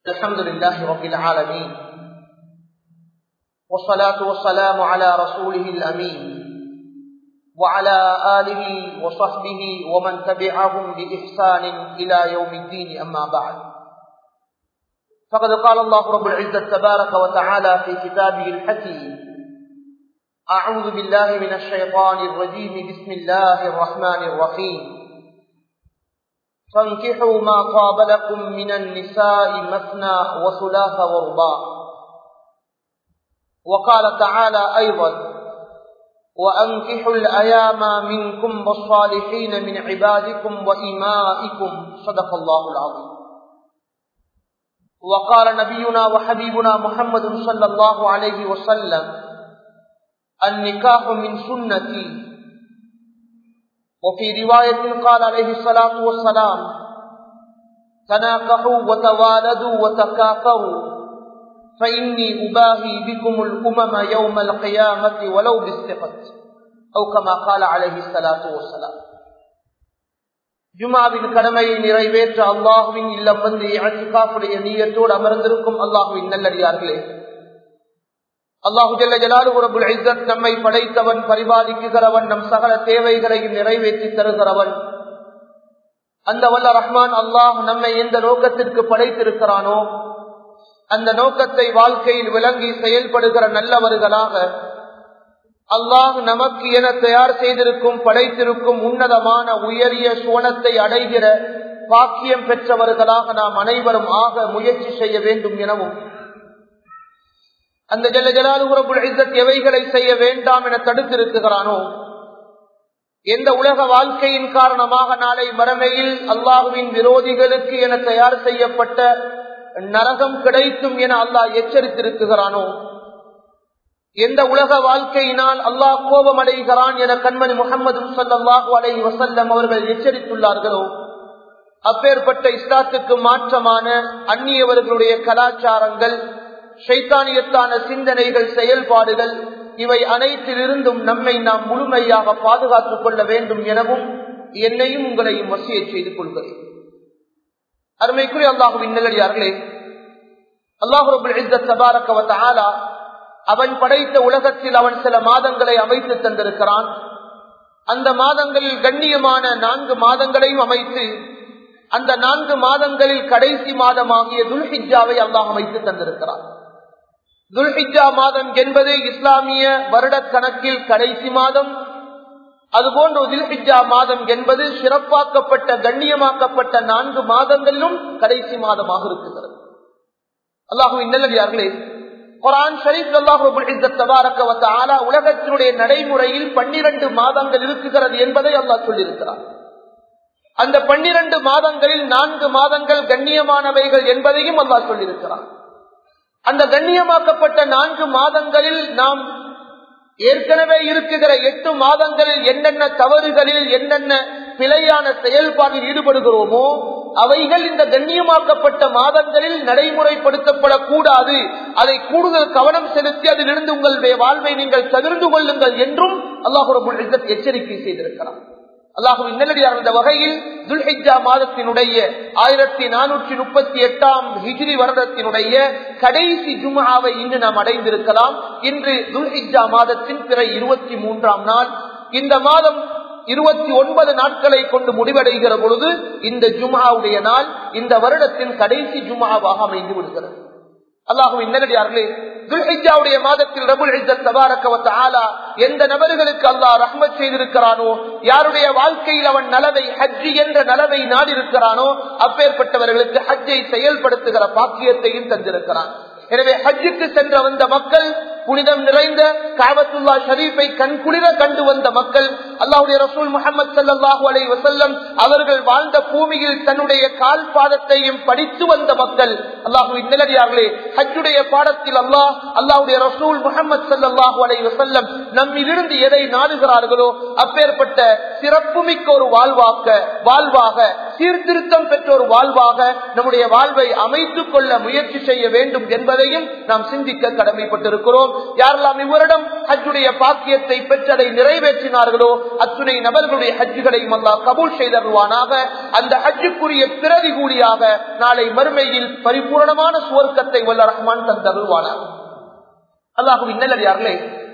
الحمد لله رب العالمين والصلاة والسلام على رسوله الأمين وعلى آله وصحبه ومن تبعهم بإحسان إلى يوم الدين أما بعد فقد قال الله رب العزة تبارك وتعالى في كتابه الحكيم أعوذ بالله من الشيطان الرجيم بسم الله الرحمن الرحيم فانكحوا ما طاب لكم من النساء مثنى وثلاث ورباع وقال تعالى أيضا وأنكحوا الأيام منكم والصالحين من عبادكم وإمائكم صدق الله العظيم وقال نبينا وحبيبنا محمد صلى الله عليه وسلم النكاح من سنتي وفي رواية قال عليه الصلاة والسلام تناكحوا وتوالدوا وتكاثروا فإني أباهي بكم الأمم يوم القيامة ولو بالثقة أو كما قال عليه الصلاة والسلام ஜுமாவின் கடமையை நிறைவேற்ற அல்லாஹுவின் இல்லம் வந்து அச்சுக்காப்புடைய நீயத்தோடு அமர்ந்திருக்கும் அல்லாஹுவின் நல்லடியார்களே அல்லாஹு ஜல்ல ஜலாலுபுரபுல் இஸ்ஸத் நம்மை படைத்தவன் பரிபாலிக்குகிறவன் நம் சகல தேவைகளையும் நிறைவேற்றி தருகிறவன் அந்த வல்ல ரஹ்மான் அல்லாஹ் நம்மை எந்த நோக்கத்திற்கு படைத்திருக்கிறானோ அந்த நோக்கத்தை வாழ்க்கையில் விளங்கி செயல்படுகிற நல்லவர்களாக அல்லாஹ் நமக்கு என தயார் செய்திருக்கும் படைத்திருக்கும் உன்னதமான உயரிய சுவனத்தை அடைகிற பாக்கியம் பெற்றவர்களாக நாம் அனைவரும் ஆக முயற்சி செய்ய வேண்டும் எனவும் அந்த ஜல்ல ஜலாலுபுரபுல் இஸ்ஸத் எவைகளை செய்ய வேண்டாம் என தடுத்திருக்கிறானோ எந்த உலக வாழ்க்கையின் காரணமாக நாளை மறுமையில் அல்லாஹுவின் விரோதிகளுக்கு என தயார் செய்யப்பட்ட நரகம் கிடைக்கும் என அல்லாஹ் எச்சரித்திருக்கிறானோ எந்த உலக வாழ்க்கையினால் அல்லாஹ் கோபம் அடைகிறான் என கண்மணி முகமது சல்லாஹூ அலை வசல்லம் அவர்கள் எச்சரித்துள்ளார்களோ அப்பேற்பட்ட இஸ்லாத்துக்கு மாற்றமான அந்நியவர்களுடைய கலாச்சாரங்கள் சைத்தானியத்தான சிந்தனைகள் செயல்பாடுகள் இவை அனைத்திலிருந்தும் நம்மை நாம் முழுமையாக பாதுகாத்துக் கொள்ள வேண்டும் எனவும் என்னையும் உங்களையும் வசியை செய்து கொள்கிறேன் அருமைக்குரிய அல்லாஹுவின் நிலடியார்களே அல்லாஹு அவன் படைத்த உலகத்தில் அவன் சில மாதங்களை அமைத்து தந்திருக்கிறான் அந்த மாதங்களில் கண்ணியமான நான்கு மாதங்களையும் அமைத்து அந்த நான்கு மாதங்களில் கடைசி மாதமாகிய துல்ஹிஜாவை அல்லாஹ் அமைத்து தந்திருக்கிறான் துல்ஹிஜா மாதம் என்பது இஸ்லாமிய வருட கணக்கில் கடைசி மாதம் அதுபோன்று துல்ஹிஜா மாதம் என்பது சிறப்பாக்கப்பட்ட கண்ணியமாக்கப்பட்ட நான்கு மாதங்களிலும் கடைசி மாதமாக இருக்கிறது அல்லாஹு இன்னல்லடியார்களே குரான் ஷரீப் அல்லாஹு உலகத்தினுடைய நடைமுறையில் பன்னிரண்டு மாதங்கள் இருக்குகிறது என்பதை அல்லாஹ் சொல்லியிருக்கிறார் அந்த பன்னிரண்டு மாதங்களில் நான்கு மாதங்கள் கண்ணியமானவைகள் என்பதையும் அல்லாஹ் சொல்லியிருக்கிறார் அந்த கண்ணியமாக்கப்பட்ட நான்கு மாதங்களில் நாம் ஏற்கனவே இருக்குகிற எட்டு மாதங்களில் என்னென்ன தவறுகளில் என்னென்ன பிழையான செயல்பாட்டில் ஈடுபடுகிறோமோ அவைகள் இந்த கண்ணியமாக்கப்பட்ட மாதங்களில் நடைமுறைப்படுத்தப்படக்கூடாது அதை கூடுதல் கவனம் செலுத்தி அதிலிருந்து உங்களுடைய வாழ்வை நீங்கள் தவிர்த்து கொள்ளுங்கள் என்றும் அல்லாஹு எச்சரிக்கை செய்திருக்கிறார் அல்லாஹுவின் நல்லடியார் இந்த வகையில் துல்ஹிஜா மாதத்தினுடைய ஆயிரத்தி நானூற்றி முப்பத்தி எட்டாம் ஹிஜ்ரி வருடத்தினுடைய கடைசி ஜுமாவை இன்று நாம் அடைந்திருக்கலாம் இன்று துல்ஹிஜா மாதத்தின் பிற இருபத்தி மூன்றாம் நாள் இந்த மாதம் இருபத்தி ஒன்பது நாட்களை கொண்டு முடிவடைகிற பொழுது இந்த ஜுமாவுடைய நாள் இந்த வருடத்தின் கடைசி ஜுமாவாக அமைந்து விடுகிறது அல்லாஹுவின் நேரடியார்களே துல்ஹிஜாவுடைய மாதத்தில் ரபுல் தபாரக்கவத்த ஆலா எந்த நபர்களுக்கு அல்லாஹ் ரஹ்மத் செய்திருக்கிறானோ யாருடைய வாழ்க்கையில் அவன் நலவை ஹஜ்ஜி என்ற நலவை நாடிருக்கிறானோ அப்பேற்பட்டவர்களுக்கு ஹஜ்ஜை செயல்படுத்துகிற பாக்கியத்தையும் தந்திருக்கிறான் எனவே ஹஜ்ஜுக்கு சென்ற வந்த மக்கள் புனிதம் நிறைந்த காபத்துல்லா ஷரீஃபை கண்குளிர கண்டு வந்த மக்கள் அல்லாஹுடைய ரசூல் முகமது சல்லாஹூ அலை வசல்லம் அவர்கள் வாழ்ந்த பூமியில் தன்னுடைய கால் பாதத்தையும் படித்து வந்த மக்கள் அல்லாஹு நிலடியார்களே ஹஜ்ஜுடைய பாடத்தில் அல்லாஹ் அல்லாஹுடைய ரசூல் முகமது சல்லாஹூ அலை வசல்லம் நம்மிலிருந்து எதை நாடுகிறார்களோ அப்பேற்பட்ட சிறப்புமிக்க ஒரு வாழ்வாக்க வாழ்வாக சீர்திருத்தம் பெற்ற ஒரு வாழ்வாக நம்முடைய வாழ்வை அமைத்துக் கொள்ள முயற்சி செய்ய வேண்டும் என்பதையும் நாம் சிந்திக்க கடமைப்பட்டிருக்கிறோம் யாரெல்லாம் இவரிடம் ஹஜ்ஜுடைய பாக்கியத்தை பெற்றதை நிறைவேற்றினார்களோ அத்துணை நபர்களுடைய ஹஜ்ஜுகளையும் அல்லா கபூல் செய்தருவானாக அந்த ஹஜ்ஜுக்குரிய பிரதி கூலியாக நாளை மறுமையில் பரிபூர்ணமான சுவர்க்கத்தை வல்ல ரஹ்மான் தந்தருவானாக அல்லாஹுவின் நல்லடியார்களே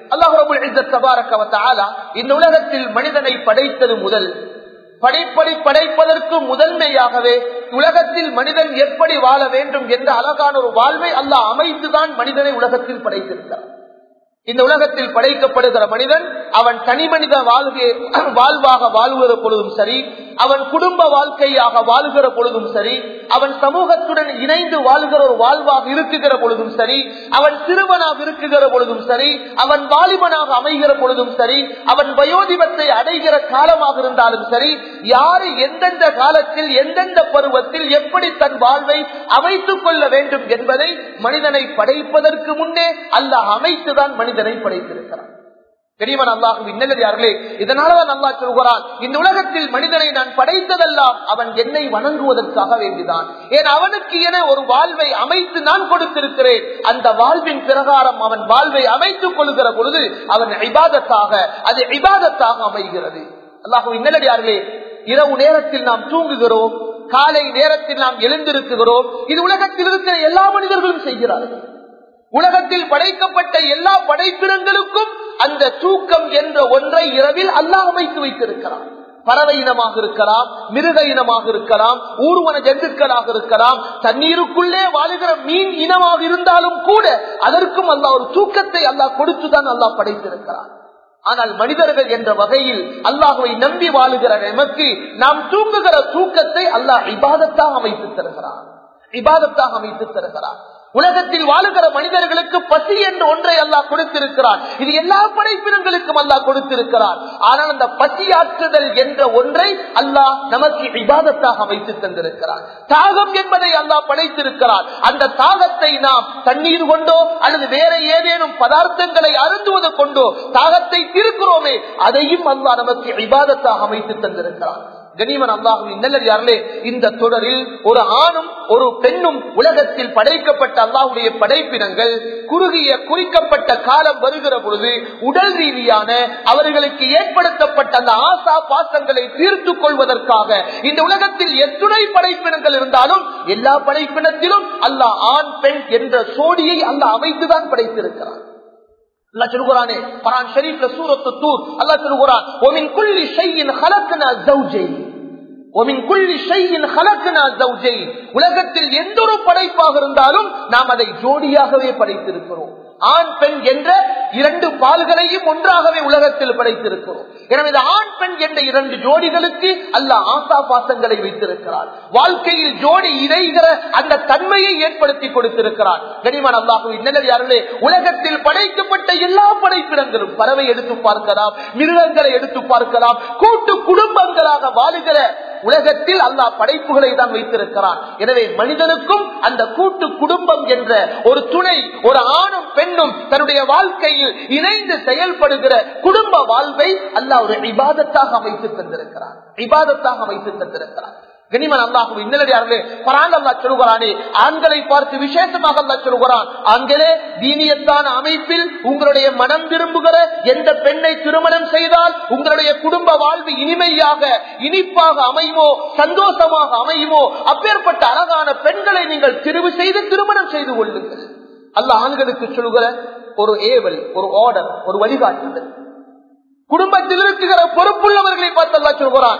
அல்லாஹு இந்த உலகத்தில் மனிதனை படைத்தது முதல் படைப்படி படைப்பதற்கு முதன்மையாகவே உலகத்தில் மனிதன் எப்படி வாழ வேண்டும் என்ற அழகான ஒரு வாழ்வை அல்லாஹ் அமைத்துதான் மனிதனை உலகத்தில் படைத்திருக்கிறார் இந்த உலகத்தில் படைக்கப்படுகிற மனிதன் அவன் தனி மனித வாழ்கை வாழ்வாக வாழ்கிற பொழுதும் சரி அவன் குடும்ப வாழ்க்கையாக வாழ்கிற பொழுதும் சரி அவன் சமூகத்துடன் இணைந்து வாழ்கிற ஒரு வாழ்வாக இருக்குகிற பொழுதும் சரி அவன் சிறுவனாக இருக்குகிற பொழுதும் சரி அவன் வாலிபனாக அமைகிற பொழுதும் சரி அவன் வயோதிபத்தை அடைகிற காலமாக இருந்தாலும் சரி யாரு எந்தெந்த காலத்தில் எந்தெந்த பருவத்தில் எப்படி தன் வாழ்வை அமைத்துக் கொள்ள வேண்டும் என்பதை மனிதனை படைப்பதற்கு முன்னே அல்லாஹ் அமைத்துதான் மனிதனை படைத்திருக்கிறான் பெரியவன் அல்லாஹு இன்னல்லையார்களே இதனாலதான் அல்லா சொல்கிறான் இந்த உலகத்தில் மனிதனை நான் படைத்ததெல்லாம் அவன் என்னை வணங்குவதற்காக வேண்டிதான் ஏன் அவனுக்கு என ஒரு வாழ்வை அமைத்து நான் கொடுத்திருக்கிறேன் அந்த வாழ்வின் பிரகாரம் அவன் வாழ்வை அமைத்துக் கொள்கிற பொழுது அவன் இபாதத்தாக அது இபாதத்தாக அமைகிறது அல்லாஹு இன்னலடியார்களே இரவு நேரத்தில் நாம் தூங்குகிறோம் காலை நேரத்தில் நாம் எழுந்திருக்குகிறோம் இது உலகத்தில் இருக்கிற எல்லா மனிதர்களும் செய்கிறார்கள் உலகத்தில் படைக்கப்பட்ட எல்லா படைப்பினங்களுக்கும் அந்த தூக்கம் என்ற ஒன்றை இரவில் அல்லாஹ் அமைத்து வைத்திருக்கிறான் பறவை இனமாக இருக்கலாம் மிருக இனமாக இருக்கலாம் ஊர்வன ஜந்துக்களாக இருக்கலாம் தண்ணீருக்குள்ளே வாழுகிற மீன் இனமாக இருந்தாலும் கூட அதற்கும் அல்லாஹ் ஒரு தூக்கத்தை அல்லாஹ் கொடுத்துதான் அல்லாஹ் படைத்திருக்கிறான் ஆனால் மனிதர்கள் என்ற வகையில் அல்லாஹுவை நம்பி வாழுகிற நமக்கு நாம் தூங்குகிற தூக்கத்தை அல்லாஹ் இபாதத்தாக அமைத்து தருகிறான் இபாதத்தாக அமைத்து தருகிறான் உலகத்தில் வாழுகிற மனிதர்களுக்கு பசி என்று ஒன்றை அல்லாஹ் கொடுத்திருக்கிறார் இது எல்லா படைப்பினங்களுக்கும் அல்லாஹ் கொடுத்திருக்கிறார் ஆனால் அந்த பசியாற்றுதல் என்ற ஒன்றை அல்லாஹ் நமக்கு விவாதத்தாக அமைத்து தந்திருக்கிறார் தாகம் என்பதை அல்லாஹ் படைத்திருக்கிறார் அந்த தாகத்தை நாம் தண்ணீர் கொண்டோ அல்லது வேற ஏதேனும் பதார்த்தங்களை அருந்துவது கொண்டோ தாகத்தை தீர்க்கிறோமே அதையும் அல்லாஹ் நமக்கு விவாதத்தாக அமைத்து தந்திருக்கிறார் கனிமன் அல்லாஹுவின் நல்லடியார்களே இந்த தொடரில் ஒரு ஆணும் ஒரு பெண்ணும் உலகத்தில் படைக்கப்பட்ட அல்லாஹுடைய படைப்பினங்கள் குறுகிய குறிக்கப்பட்ட காலம் வருகிற பொழுது உடல் ரீதியான அவர்களுக்கு ஏற்படுத்தப்பட்ட அந்த ஆசா பாசங்களை தீர்த்து கொள்வதற்காக இந்த உலகத்தில் எத்துணை படைப்பினங்கள் இருந்தாலும் எல்லா படைப்பினத்திலும் அல்லாஹ் ஆண் பெண் என்ற சோடியை அல்லாஹ் அமைத்துதான் படைத்திருக்கிறார் அல்லா சொல்லுகிறானே பரான் ஷரீப்ல சூரத்து தூர் அல்லா சொல்லுகிறான் ஒமின் குள்ளி ஷையின் ஹலக்கனா ஜௌஜை ஒமின் குள்ளி ஷையின் ஹலக்கனா ஜௌஜை உலகத்தில் எந்த ஒரு படைப்பாக இருந்தாலும் நாம் அதை ஜோடியாகவே படைத்திருக்கிறோம் ஆண் பெண் என்ற இரண்டு பால்களையும் ஒன்றாகவே உலகத்தில் படைத்திருக்கிறோம் எனவே ஆண் பெண் என்ற இரண்டு ஜோடிகளுக்கு அல்ல ஆசா பாசங்களை வைத்திருக்கிறார் வாழ்க்கையில் ஜோடி இணைகிற அந்த தன்மையை ஏற்படுத்தி கொடுத்திருக்கிறார் கனிமான் அல்லாஹு இன்னலே உலகத்தில் படைக்கப்பட்ட எல்லா படைப்பிடங்களும் பறவை எடுத்து பார்க்கலாம் மிருகங்களை எடுத்து பார்க்கலாம் கூட்டு குடும்பங்களாக வாழுகிற உலகத்தில் அல்லாஹ் படைப்புகளை தான் வைத்திருக்கிறான் எனவே மனிதனுக்கும் அந்த கூட்டு குடும்பம் என்ற ஒரு துணை ஒரு ஆணும் பெண்ணும் தன்னுடைய வாழ்க்கையில் இணைந்து செயல்படுகிற குடும்ப வாழ்வை அல்லாஹ் ஒரு இபாதத்தாக அமைத்து தந்திருக்கிறான் இபாதத்தாக அமைத்து தந்திருக்கிறான் கனிமன் அல்லாஹு இன்னலடியார்களே பரான் அல்லா சொல்கிறானே ஆண்களை பார்த்து விசேஷமாக அல்லா சொல்கிறான் ஆண்களே தீனியத்தான அமைப்பில் உங்களுடைய மனம் விரும்புகிற எந்த பெண்ணை திருமணம் செய்தால் உங்களுடைய குடும்ப வாழ்வு இனிமையாக இனிப்பாக அமையுமோ சந்தோஷமாக அமையுமோ அப்பேற்பட்ட அழகான பெண்களை நீங்கள் தெரிவு செய்து திருமணம் செய்து கொள்ளுங்கள் அல்ல ஆண்களுக்கு சொல்கிற ஒரு ஏவல் ஒரு ஆர்டர் ஒரு வழிகாட்டுதல் குடும்பத்தில் இருக்கிற பொறுப்புள்ளவர்களை பார்த்து அல்லா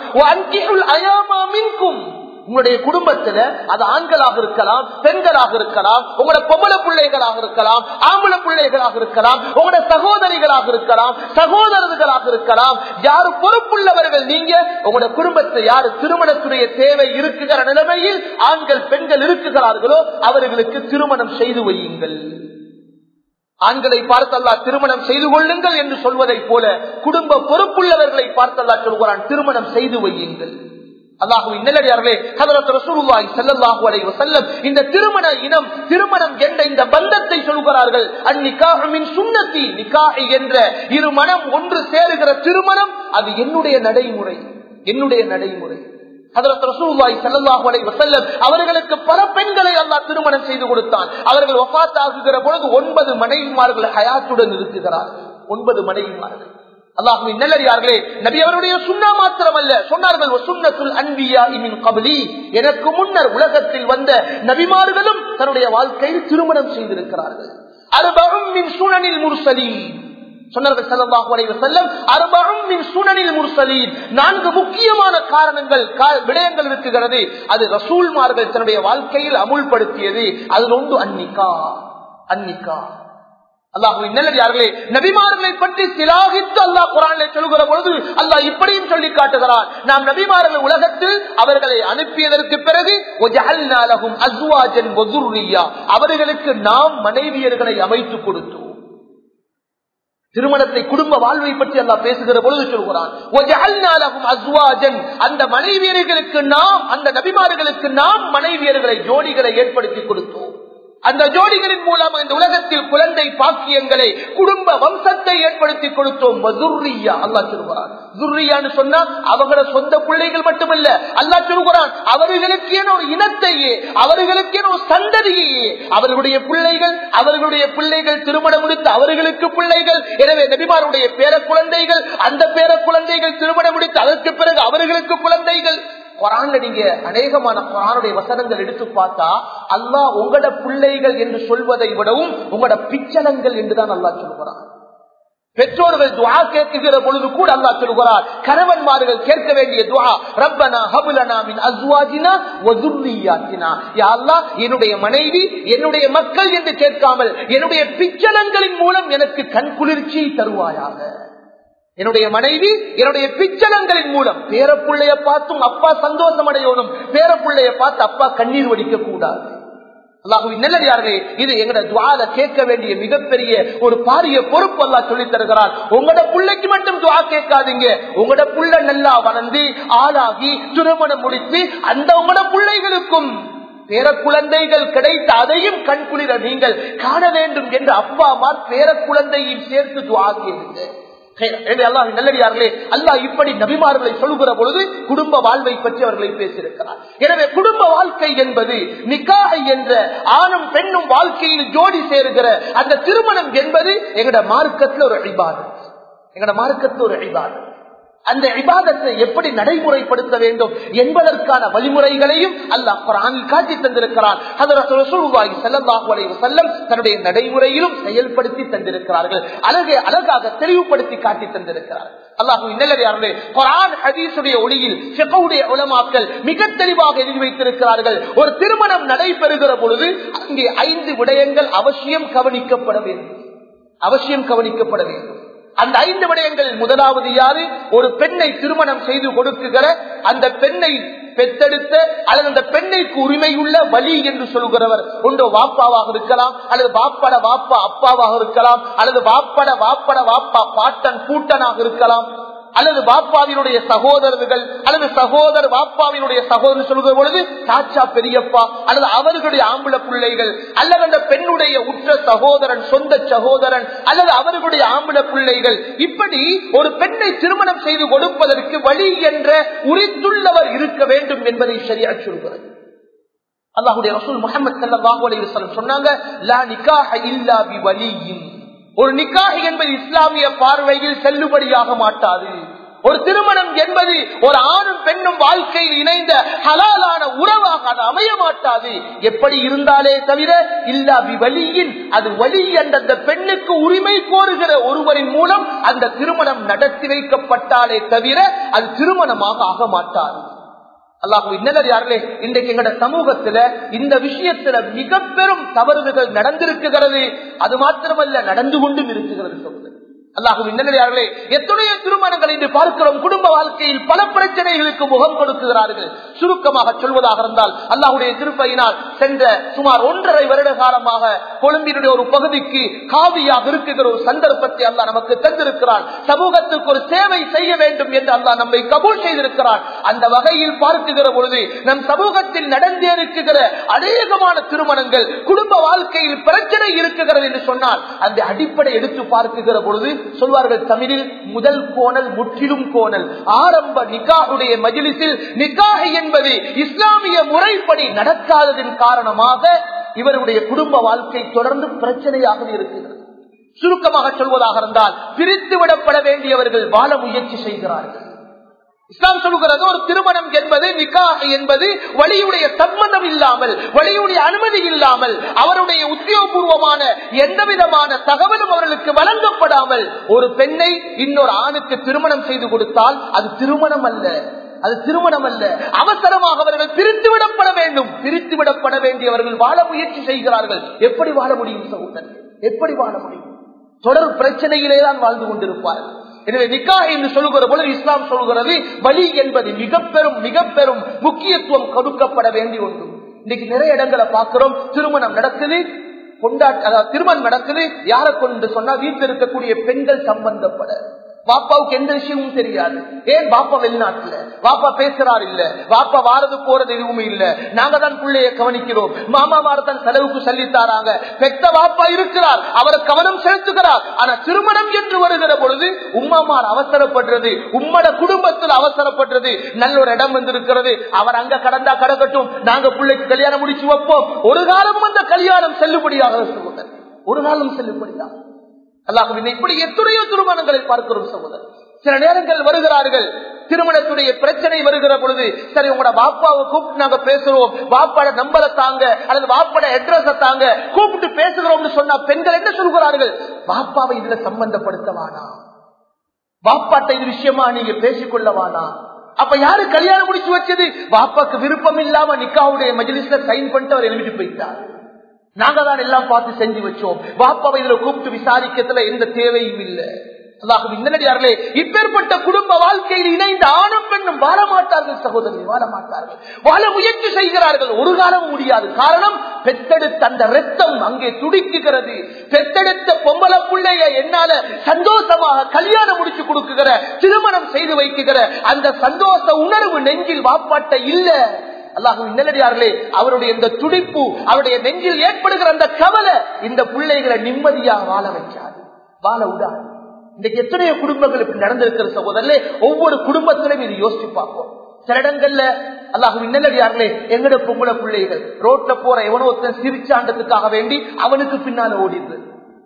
சொல்கிறான் உங்களுடைய குடும்பத்துல அது ஆண்களாக இருக்கலாம் பெண்களாக இருக்கலாம் உங்களோட பொம்பளை பிள்ளைகளாக இருக்கலாம் ஆம்பளை பிள்ளைகளாக இருக்கலாம் உங்களோட சகோதரிகளாக இருக்கலாம் சகோதரர்களாக இருக்கலாம் யாரு பொறுப்புள்ளவர்கள் நீங்க உங்களோட குடும்பத்தை யாரு திருமணத்துடைய தேவை இருக்குகிற நிலைமையில் ஆண்கள் பெண்கள் இருக்குகிறார்களோ அவர்களுக்கு திருமணம் செய்து வையுங்கள் ஆண்களை பார்த்தல்லா திருமணம் செய்து கொள்ளுங்கள் என்று சொல்வதை போல குடும்ப பொறுப்புள்ளவர்களை பார்த்தல்லா சொல்கிறான் திருமணம் செய்து வையுங்கள் அல்லாஹுவின் நிலடியார்களே ஹதரத் ரசூலுல்லாஹி ஸல்லல்லாஹு அலைஹி வஸல்லம் இந்த திருமண இனம் திருமணம் என்ற இந்த பந்தத்தை சொல்கிறார்கள் அந்நிக்காஹு மின் சுன்னத்தி நிக்காஹ் என்ற இரு மனம் ஒன்று சேருகிற திருமணம் அது என்னுடைய நடைமுறை என்னுடைய நடைமுறை ஹதரத் ரசூலுல்லாஹி ஸல்லல்லாஹு அலைஹி வஸல்லம் அவர்களுக்கு பல பெண்களை அல்லாஹ் திருமணம் செய்து கொடுத்தான் அவர்கள் வஃபாத் ஆகுகிற பொழுது ஒன்பது மனைவிமார்கள் ஹயாத்துடன் இருக்கிறார்கள் ஒன்பது மனைவிமார்கள் அல்லாஹுவின் நல்லடியார்களே நபி அவருடைய சுண்ணா மாத்திரமல்ல சொன்னார்கள் சுண்ணத்துல் அன்பியா இமின் கபலி எனக்கு முன்னர் உலகத்தில் வந்த நபிமார்களும் தன்னுடைய வாழ்க்கையில் திருமணம் செய்திருக்கிறார்கள் அறுபகும் மின் சூழனில் முர்சலீன் சொன்னார்கள் ஸல்லல்லாஹு அலைஹி வஸல்லம் அறுபகும் மின் சூழனில் முர்சலீன் நான்கு முக்கியமான காரணங்கள் கா- விடயங்கள் இருக்குகிறது அது ரசூல்மார்கள் தன்னுடைய வாழ்க்கையில் அமுல்படுத்தியது அதில் ஒன்று அன்னிக்கா அன்னிக்கா அல்லாஹுவின் நல்லடியார்களே நபிமார்களை பற்றி சிலாகித்து அல்லாஹ் குரானிலே சொல்கிற பொழுது அல்லாஹ் இப்படியும் சொல்லி காட்டுகிறார் நாம் நபிமார்கள் உலகத்தில் அவர்களை அனுப்பியதற்கு பிறகு وَجَعَلْنَا لَهُمْ أَزْوَاجًا وَذُرِّيَّةً அவர்களுக்கு நாம் மனைவியர்களை அமைத்துக் கொடுத்தோம் திருமணத்தை குடும்ப வாழ்வை பற்றி அல்லாஹ் பேசுகிற பொழுது சொல்கிறான் وَجَعَلْنَا لَهُمْ أَزْوَاجًا அந்த மனைவியர்களுக்கு நாம் அந்த நபிமார்களுக்கு நாம் மனைவியர்களை ஜோடிகளை ஏற்படுத்தி கொடுத்தோம் அந்த ஜோடிகளின் மூலம் இந்த உலகத்தில் குழந்தை பாக்கியங்களை குடும்ப வம்சத்தை ஏற்படுத்தி கொடுத்தோம் வதுர்ரியா அல்லாஹ் சொல்கிறான் துர்ரியான்னு சொன்னா அவங்களோட சொந்த பிள்ளைகள் மட்டுமல்ல அல்லாஹ் சொல்கிறான் அவர்களுக்கு என ஒரு இனத்தையே அவர்களுக்கு என ஒரு சந்ததியையே அவர்களுடைய பிள்ளைகள் அவர்களுடைய பிள்ளைகள் திருமணம் முடித்து அவர்களுக்கு பிள்ளைகள் எனவே நபிமாருடைய பேர குழந்தைகள் அந்த பேர குழந்தைகள் திருமணம் முடித்து அதற்கு பிறகு அவர்களுக்கு குழந்தைகள் குரான்ல நீங்க அநேகமான குரானுடைய வசனங்கள் எடுத்து பார்த்தா அல்லாஹ் உங்களோட பிள்ளைகள் என்று சொல்வதை விடவும் உங்களோட பிச்சலங்கள் என்றுதான் அல்லாஹ் சொல்கிறான் பெற்றோர்கள் துவா கேட்குகிற பொழுது கூட அல்லாஹ் சொல்கிறார் கணவன்மார்கள் கேட்க வேண்டிய துவா ரப்பனா ஹபுலனா மின் அஸ்வாஜினா வதுர்ரியாத்தினா யா அல்லாஹ் என்னுடைய மனைவி என்னுடைய மக்கள் என்று கேட்காமல் என்னுடைய பிச்சலங்களின் மூலம் எனக்கு கண் குளிர்ச்சியை தருவாயாக என்னுடைய மனைவி என்னுடைய பிச்சலங்களின் மூலம் பேரப்புள்ளைய பார்த்தும் அப்பா சந்தோஷம் அடையணும் பேரப்புள்ளைய பார்த்து அப்பா கண்ணீர் வடிக்க கூடாது அல்லாஹுவின் நல்லடியார்களே இது எங்கட துவால கேட்க வேண்டிய மிகப்பெரிய ஒரு பாரிய பொறுப்பு அல்லா சொல்லி தருகிறார் உங்களோட பிள்ளைக்கு மட்டும் துவா கேட்காதீங்க உங்களோட புள்ள நல்லா வளர்ந்து ஆளாகி திருமணம் முடித்து அந்த உங்களோட பிள்ளைகளுக்கும் பேர குழந்தைகள் கிடைத்த அதையும் கண்குளிர நீங்கள் காண வேண்டும் என்று அப்பா அம்மா பேர குழந்தையும் சேர்த்து துவா கேளுங்க நல்லடியார்களே அல்லாஹ் இப்படி நபிமார்களை சொல்லுகிற பொழுது குடும்ப வாழ்வை பற்றி அவர்களை பேசியிருக்கிறார் எனவே குடும்ப வாழ்க்கை என்பது நிக்காக என்ற ஆணும் பெண்ணும் வாழ்க்கையில் ஜோடி சேருகிற அந்த திருமணம் என்பது எங்கட மார்க்கத்தில் ஒரு அழிபாடு எங்கட மார்க்கத்தில் ஒரு அழிபாடு அந்த இபாதத்தை எப்படி நடைமுறைப்படுத்த வேண்டும் என்பதற்கான வழிமுறைகளையும் அல்லாஹ் குரானில் காட்டி தந்திருக்கிறார் செல்லம் தன்னுடைய நடைமுறையிலும் செயல்படுத்தி தந்திருக்கிறார்கள் அழகே அழகாக தெளிவுபடுத்தி காட்டி தந்திருக்கிறார் அல்லாஹு நல்லதார்களே குரான் ஹதீசுடைய ஒளியில் செப்பவுடைய உலமாக்கள் மிக தெளிவாக எழுதி வைத்திருக்கிறார்கள் ஒரு திருமணம் நடைபெறுகிற பொழுது அங்கே ஐந்து விடயங்கள் அவசியம் கவனிக்கப்பட வேண்டும் அவசியம் கவனிக்கப்பட வேண்டும் அந்த ஐந்து விடயங்களில் முதலாவது யாரு ஒரு பெண்ணை திருமணம் செய்து கொடுக்குகிற அந்த பெண்ணை பெத்தெடுத்த அல்லது அந்த பெண்ணைக்கு உரிமையுள்ள வழி என்று சொல்கிறவர் ஒன்று வாப்பாவாக இருக்கலாம் அல்லது வாப்பட வாப்பா அப்பாவாக இருக்கலாம் அல்லது வாப்பட வாப்பட வாப்பா பாட்டன் பூட்டனாக இருக்கலாம் அல்லது வாப்பாவினுடைய சகோதரர்கள் அல்லது சகோதர வாப்பாவினுடைய சகோதரர் சொல்கிற பொழுது சாச்சா பெரியப்பா அல்லது அவர்களுடைய ஆம்பளை பிள்ளைகள் அல்லது அந்த பெண்ணுடைய உற்ற சகோதரன் சொந்த சகோதரன் அல்லது அவர்களுடைய ஆம்பளை பிள்ளைகள் இப்படி ஒரு பெண்ணை திருமணம் செய்து கொடுப்பதற்கு வழி என்ற உரித்துள்ளவர் இருக்க வேண்டும் என்பதை சரியா சொல்கிறது அல்லாஹுடைய ரசூல் முகமது சல்லாஹூ அலி சொன்னாங்க லா நிக்காஹ இல்லா பி வலியின் ஒரு நிக்காக என்பது இஸ்லாமிய பார்வையில் செல்லுபடியாக மாட்டாது ஒரு திருமணம் என்பது ஒரு ஆணும் பெண்ணும் வாழ்க்கையில் இணைந்த ஹலாலான உறவாக அது அமைய மாட்டாது எப்படி இருந்தாலே தவிர இல்லா வழியின் அது வழி என்ற அந்த பெண்ணுக்கு உரிமை கோருகிற ஒருவரின் மூலம் அந்த திருமணம் நடத்தி வைக்கப்பட்டாலே தவிர அது திருமணமாக ஆக மாட்டாது அல்லாஹு இன்னலர் யார்களே இன்றைக்கு எங்கட சமூகத்துல இந்த விஷயத்துல மிக பெரும் தவறுகள் நடந்திருக்குகிறது அது மாத்திரமல்ல நடந்து கொண்டும் இருக்குகிறது சொல்லுது அல்லாஹுவின் நல்லடியார்களே எத்தனையோ திருமணங்கள் இன்று பார்க்கிறோம் குடும்ப வாழ்க்கையில் பல பிரச்சனைகளுக்கு முகம் கொடுக்கிறார்கள் சுருக்கமாக சொல்வதாக இருந்தால் அல்லாஹுடைய திருப்பையினால் சென்ற சுமார் ஒன்றரை வருட காலமாக கொழும்பினுடைய ஒரு பகுதிக்கு காவியாக இருக்குகிற ஒரு சந்தர்ப்பத்தை அல்லாஹ் நமக்கு தந்திருக்கிறான் சமூகத்துக்கு ஒரு சேவை செய்ய வேண்டும் என்று அல்லாஹ் நம்மை கபூல் செய்திருக்கிறான் அந்த வகையில் பார்க்குகிற பொழுது நம் சமூகத்தில் நடந்தேறுக்குகிற அநேகமான திருமணங்கள் குடும்ப வாழ்க்கையில் பிரச்சனை இருக்குகிறது என்று சொன்னால் அந்த அடிப்படை எடுத்து பார்க்குகிற பொழுது சொல்வார்கள் தமிழில் முதல் கோணல் முற்றிலும் கோணல் ஆரம்ப நிக்காவுடைய மஜிலிசில் நிக்காக என்பது இஸ்லாமிய முறைப்படி நடக்காததின் காரணமாக இவருடைய குடும்ப வாழ்க்கை தொடர்ந்து பிரச்சனையாக இருக்கிறது சுருக்கமாக சொல்வதாக இருந்தால் பிரித்து விடப்பட வேண்டியவர்கள் வாழ முயற்சி செய்கிறார்கள் இஸ்லாம் சொல்கிறது ஒரு திருமணம் என்பது நிக்காக என்பது வழியுடைய சம்மந்தம் இல்லாமல் வழியுடைய அனுமதி இல்லாமல் அவருடைய உத்தியோகபூர்வமான எந்த விதமான தகவலும் அவர்களுக்கு வழங்கப்படாமல் ஒரு பெண்ணை இன்னொரு ஆணுக்கு திருமணம் செய்து கொடுத்தால் அது திருமணம் அல்ல அது திருமணம் அல்ல அவசரமாக அவர்கள் பிரித்து விடப்பட வேண்டும் பிரித்து விடப்பட வேண்டியவர்கள் வாழ முயற்சி செய்கிறார்கள் எப்படி வாழ முடியும் சகோதரர் எப்படி வாழ முடியும் தொடர் பிரச்சனையிலே தான் வாழ்ந்து கொண்டிருப்பார்கள் எனவே நிக்கா என்று சொல்லுகிற பொழுது இஸ்லாம் சொல்கிறது வழி என்பது மிக பெரும் மிக பெரும் முக்கியத்துவம் கொடுக்கப்பட வேண்டிய ஒன்று இன்னைக்கு நிறைய இடங்களை பார்க்கிறோம் திருமணம் நடக்குது கொண்டாட்ட அதாவது திருமணம் நடக்குது யாரை கொண்டு சொன்னா வீட்டில் இருக்கக்கூடிய பெண்கள் சம்பந்தப்பட பாப்பாவுக்கு எந்த விஷயமும் தெரியாது ஏன் பாப்பா வெளிநாட்டுல பாப்பா பேசுறாரு இல்ல பாப்பா வாரது போறது எதுவுமே இல்ல நாங்க தான் பிள்ளைய கவனிக்கிறோம் மாமா தான் செலவுக்கு சொல்லித்தாராங்க பெத்த பாப்பா இருக்கிறார் அவர் கவனம் செலுத்துகிறார் ஆனா திருமணம் என்று வருகிற பொழுது உம்மாமார் அவசரப்படுறது உம்மட குடும்பத்தில் அவசரப்படுறது நல்ல ஒரு இடம் வந்திருக்கிறது அவர் அங்க கடந்தா கடக்கட்டும் நாங்க பிள்ளைக்கு கல்யாணம் முடிச்சு வைப்போம் ஒரு காலம் அந்த கல்யாணம் செல்லுபடியாக சொல்லுங்கள் ஒரு காலம் செல்லுபடியாக அல்லாஹுவின் இப்படி எத்தனையோ திருமணங்களை பார்க்கிறோம் சகோதரர் சில நேரங்கள் வருகிறார்கள் திருமணத்துடைய பிரச்சனை வருகிற பொழுது சரி உங்களோட பாப்பாவை கூப்பிட்டு நாங்க பேசுறோம் பாப்பாட நம்பரை தாங்க அல்லது பாப்பாட அட்ரஸ் தாங்க கூப்பிட்டு பேசுகிறோம்னு சொன்னா பெண்கள் என்ன சொல்கிறார்கள் பாப்பாவை இதுல சம்பந்தப்படுத்தவானா பாப்பாட்ட இது விஷயமா நீங்க பேசிக்கொள்ளவானா அப்ப யாரு கல்யாணம் முடிச்சு வச்சது பாப்பாக்கு விருப்பம் இல்லாம நிக்காவுடைய மஜிலிஸ்ல சைன் பண்ணிட்டு அவர் எழுதிட்டு போயிட்டார் நாங்க தான் எல்லாம் பார்த்து செஞ்சு வச்சோம் பாப்பாவை இதுல கூப்பிட்டு விசாரிக்கிறதுல எந்த தேவையும் இல்லை அல்லாஹுவின்னடியார்களே இப்பேற்பட்ட குடும்ப வாழ்க்கையில் இணைந்த ஆணும் பெண்ணும் வாழ மாட்டார்கள் சகோதரி வாழ மாட்டார்கள் வாழ முயற்சி செய்கிறார்கள் ஒரு காலம் முடியாது காரணம் பெத்தெடுத்த அந்த ரத்தம் அங்கே துடிக்குகிறது பெத்தெடுத்த பொம்பளை பிள்ளைய என்னால சந்தோஷமாக கல்யாணம் முடிச்சு கொடுக்குகிற திருமணம் செய்து வைக்குகிற அந்த சந்தோஷ உணர்வு நெஞ்சில் வாப்பாட்ட இல்ல அல்லாஹும் நல்லடியார்களே அவருடைய இந்த துடிப்பு அவருடைய நெஞ்சில் ஏற்படுகிற அந்த கவலை இந்த பிள்ளைகளை நிம்மதியாக வாழ வைக்காது வாழ விடாது இன்றைக்கு எத்தனையோ குடும்பங்கள் இப்படி நடந்திருக்கிற சகோதரர்களே ஒவ்வொரு குடும்பத்திலும் இது யோசிச்சு பார்ப்போம் சில இடங்கள்ல அல்லாஹு நல்லடியார்களே எங்கட பொம்பளை பிள்ளைகள் ரோட்ல போற எவனோ ஒருத்தன் சிரிச்சாண்டத்துக்காக வேண்டி அவனுக்கு பின்னால ஓடிது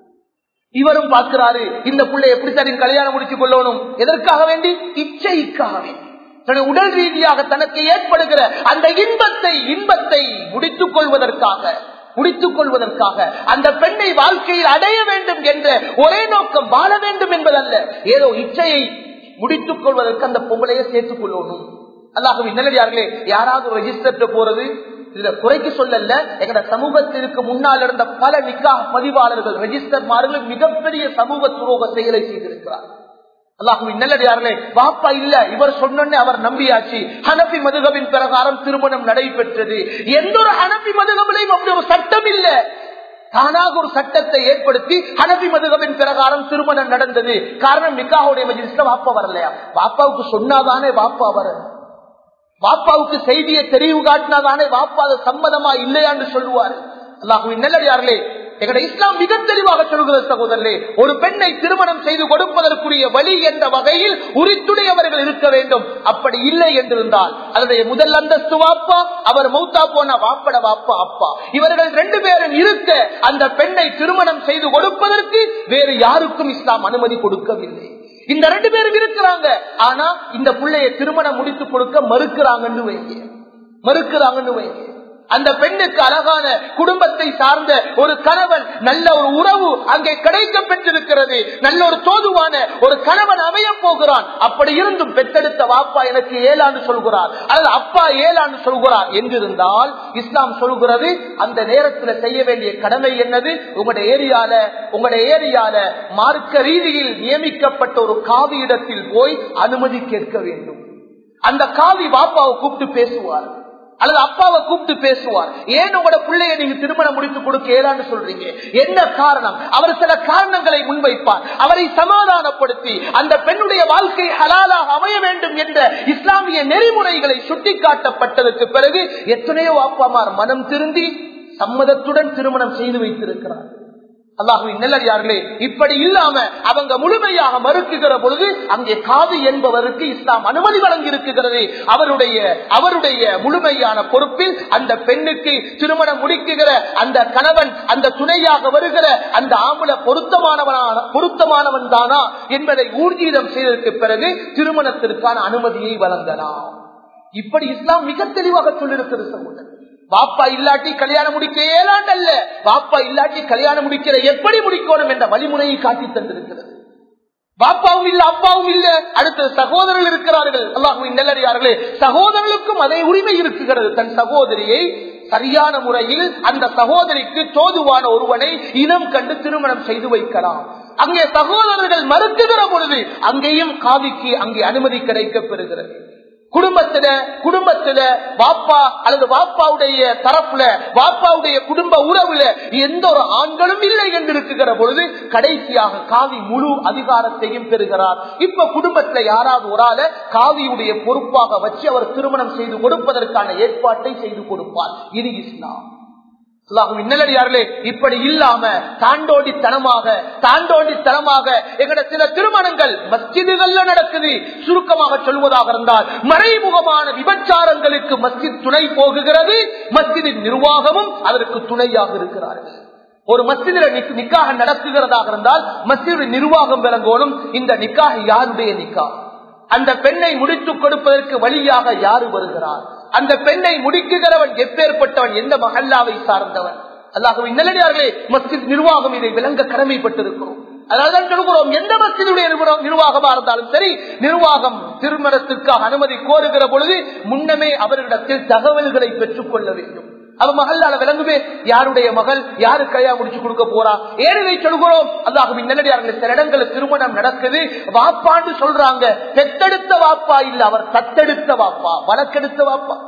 இவரும் பார்க்கிறாரு இந்த பிள்ளை எப்படி சரி கல்யாணம் முடிச்சு கொள்ளணும் எதற்காக வேண்டி இச்சைக்காக வேண்டி தன்னுடைய உடல் ரீதியாக தனக்கு ஏற்படுகிற அந்த இன்பத்தை இன்பத்தை முடித்துக் கொள்வதற்காக முடித்துக் கொள்வதற்காக அந்த பெண்ணை வாழ்க்கையில் அடைய வேண்டும் என்ற ஒரே நோக்கம் வாழ வேண்டும் என்பதல்ல ஏதோ இச்சையை முடித்துக் கொள்வதற்கு அந்த பொங்கலையை சேர்த்துக் கொள்ளணும் அல்லாஹும் நல்லடியார்களே யாராவது ரெஜிஸ்டர் போறது இதுல குறைக்கு சொல்லல எங்கட சமூகத்திற்கு முன்னால் இருந்த பல நிக்கா பதிவாளர்கள் ரெஜிஸ்டர் மாறுகள் மிகப்பெரிய சமூக துரோக செயலை செய்திருக்கிறார் அல்லாஹுவின் நல்லடியார்களே வாப்பா இல்ல இவர் சொன்னே அவர் நம்பியாச்சு ஹனபி மதுகவின் பிரகாரம் திருமணம் நடைபெற்றது எந்த ஒரு ஹனபி மதுகவிலையும் அப்படி ஒரு சட்டம் இல்ல தானாக ஒரு சட்டத்தை ஏற்படுத்தி ஹனபி மதுகவின் பிரகாரம் திருமணம் நடந்தது காரணம் நிக்காவுடைய மஜிலிஸ்ல வாப்பா வரலையா வாப்பாவுக்கு சொன்னாதானே வாப்பா வர வாப்பாவுக்கு செய்தியை தெரிவு காட்டினாதானே வாப்பா அது சம்மதமா இல்லையான்னு சொல்லுவாரு அல்லாஹுவின் நல்லடியார்களே எங்களுடைய இஸ்லாம் மிக தெளிவாக சொல்கிறது சகோதரே ஒரு பெண்ணை திருமணம் செய்து கொடுப்பதற்குரிய வழி என்ற வகையில் உரித்துடையவர்கள் இருக்க வேண்டும் அப்படி இல்லை என்றிருந்தால் அதனுடைய முதல் அந்தஸ்து வாப்பா அவர் மௌத்தா போன வாப்பட வாப்பா அப்பா இவர்கள் ரெண்டு பேரும் இருக்க அந்த பெண்ணை திருமணம் செய்து கொடுப்பதற்கு வேறு யாருக்கும் இஸ்லாம் அனுமதி கொடுக்கவில்லை இந்த ரெண்டு பேரும் இருக்கிறாங்க ஆனா இந்த பிள்ளைய திருமணம் முடித்து கொடுக்க மறுக்கிறாங்கன்னு வைங்க மறுக்கிறாங்கன்னு வைங்க அந்த பெண்ணுக்கு அழகான குடும்பத்தை சார்ந்த ஒரு கணவன் நல்ல ஒரு உறவு அங்கே கிடைக்க பெற்றிருக்கிறது நல்ல ஒரு தோதுவான ஒரு கணவன் அமைய போகிறான் அப்படி இருந்தும் பெற்றெடுத்த வாப்பா எனக்கு ஏழாண்டு சொல்கிறார் அல்லது அப்பா ஏழாண்டு சொல்கிறார் என்றிருந்தால் இஸ்லாம் சொல்கிறது அந்த நேரத்தில் செய்ய வேண்டிய கடமை என்னது உங்களுடைய ஏரியால உங்களுடைய ஏரியால மார்க்க ரீதியில் நியமிக்கப்பட்ட ஒரு காவி இடத்தில் போய் அனுமதி கேட்க வேண்டும் அந்த காவி வாப்பாவை கூப்பிட்டு பேசுவார் அல்லது அப்பாவை கூப்பிட்டு பேசுவார் ஏன் உங்களோட பிள்ளைய நீங்க திருமணம் முடித்து கொடுக்க ஏதான்னு சொல்றீங்க என்ன காரணம் அவர் சில காரணங்களை முன்வைப்பார் அவரை சமாதானப்படுத்தி அந்த பெண்ணுடைய வாழ்க்கை ஹலாலாக அமைய வேண்டும் என்ற இஸ்லாமிய நெறிமுறைகளை சுட்டிக்காட்டப்பட்டதற்கு பிறகு எத்தனையோ அப்பாமார் மனம் திருந்தி சம்மதத்துடன் திருமணம் செய்து வைத்திருக்கிறார் அல்லாஹுவின் நல்லடியார்களே இப்படி இல்லாம அவங்க முழுமையாக மறுக்குகிற பொழுது அங்கே காது என்பவருக்கு இஸ்லாம் அனுமதி வழங்கி இருக்கிறது அவருடைய அவருடைய முழுமையான பொறுப்பில் அந்த பெண்ணுக்கு திருமணம் முடிக்குகிற அந்த கணவன் அந்த துணையாக வருகிற அந்த ஆம்பளை பொருத்தமானவனான பொருத்தமானவன் தானா என்பதை ஊர்ஜீதம் செய்ததற்கு பிறகு திருமணத்திற்கான அனுமதியை வழங்கலாம் இப்படி இஸ்லாம் மிக தெளிவாக சொல்லியிருக்கிறது சகோதரர் பாப்பா இல்லாட்டி கல்யாணம் முடிக்க ஏழாண்டு அல்ல பாப்பா இல்லாட்டி கல்யாணம் முடிக்கிற எப்படி முடிக்கணும் என்ற வழிமுறையை காட்டி தந்திருக்கிறது பாப்பாவும் இல்ல அப்பாவும் இல்ல அடுத்த சகோதரர்கள் இருக்கிறார்கள் அல்லாஹுவின் நல்லடியார்களே சகோதரர்களுக்கும் அதே உரிமை இருக்குகிறது தன் சகோதரியை சரியான முறையில் அந்த சகோதரிக்கு தோதுவான ஒருவனை இனம் கண்டு திருமணம் செய்து வைக்கலாம் அங்கே சகோதரர்கள் மறுக்குகிற பொழுது அங்கேயும் காவிக்கு அங்கே அனுமதி கிடைக்கப் பெறுகிறது குடும்பத்தில குடும்பத்தில வாப்பா அல்லது வாப்பாவுடைய தரப்புல வாப்பாவுடைய குடும்ப உறவுல எந்த ஒரு ஆண்களும் இல்லை என்று இருக்குகிற பொழுது கடைசியாக காவி முழு அதிகாரத்தையும் பெறுகிறார் இப்ப குடும்பத்துல யாராவது ஒரு ஆள காவியுடைய பொறுப்பாக வச்சு அவர் திருமணம் செய்து கொடுப்பதற்கான ஏற்பாட்டை செய்து கொடுப்பார் இது இஸ்லாம் இன்னலடியார்களே இப்படி இல்லாம தாண்டோடித்தனமாக தாண்டோடித்தனமாக எங்கட சில திருமணங்கள் மஸ்ஜிதுகள்ல நடக்குது சுருக்கமாக சொல்வதாக இருந்தால் மறைமுகமான விபச்சாரங்களுக்கு மஸ்ஜித் துணை போகுகிறது மஸ்ஜிதின் நிர்வாகமும் அதற்கு துணையாக இருக்கிறார்கள் ஒரு மஸ்ஜிதில நிக்காக நடக்குகிறதாக இருந்தால் மஸ்ஜிது நிர்வாகம் விளங்கோனும் இந்த நிக்காக யாருடைய நிக்கா அந்த பெண்ணை முடித்துக் கொடுப்பதற்கு வழியாக யாரு வருகிறார் அந்த பெண்ணை முடிக்குகிறவன் எப்பேற்பட்டவன் எந்த மகல்லாவை சார்ந்தவன் அல்லாஹுவின் நல்லடியார்களே மஸ்ஜித் நிர்வாகம் இதை விளங்க கடமைப்பட்டிருக்கிறோம் அதான் சொல்கிறோம் எந்த மஸ்ஜிதுடைய நிர்வாகமா இருந்தாலும் சரி நிர்வாகம் திருமணத்திற்காக அனுமதி கோருகிற பொழுது முன்னமே அவர்களிடத்தில் தகவல்களை பெற்றுக் கொள்ள வேண்டும் அவ மகளால விளங்குமே யாருடைய மகள் யாரு கையா முடிச்சு கொடுக்க போறா ஏனவை சொல்கிறோம் அல்லாஹுவின் நல்லடியார்கள் சில இடங்களில் திருமணம் நடக்குது வாப்பான்னு சொல்றாங்க பெத்தெடுத்த வாப்பா இல்ல அவர் தத்தெடுத்த வாப்பா வழக்கெடுத்த வாப்பா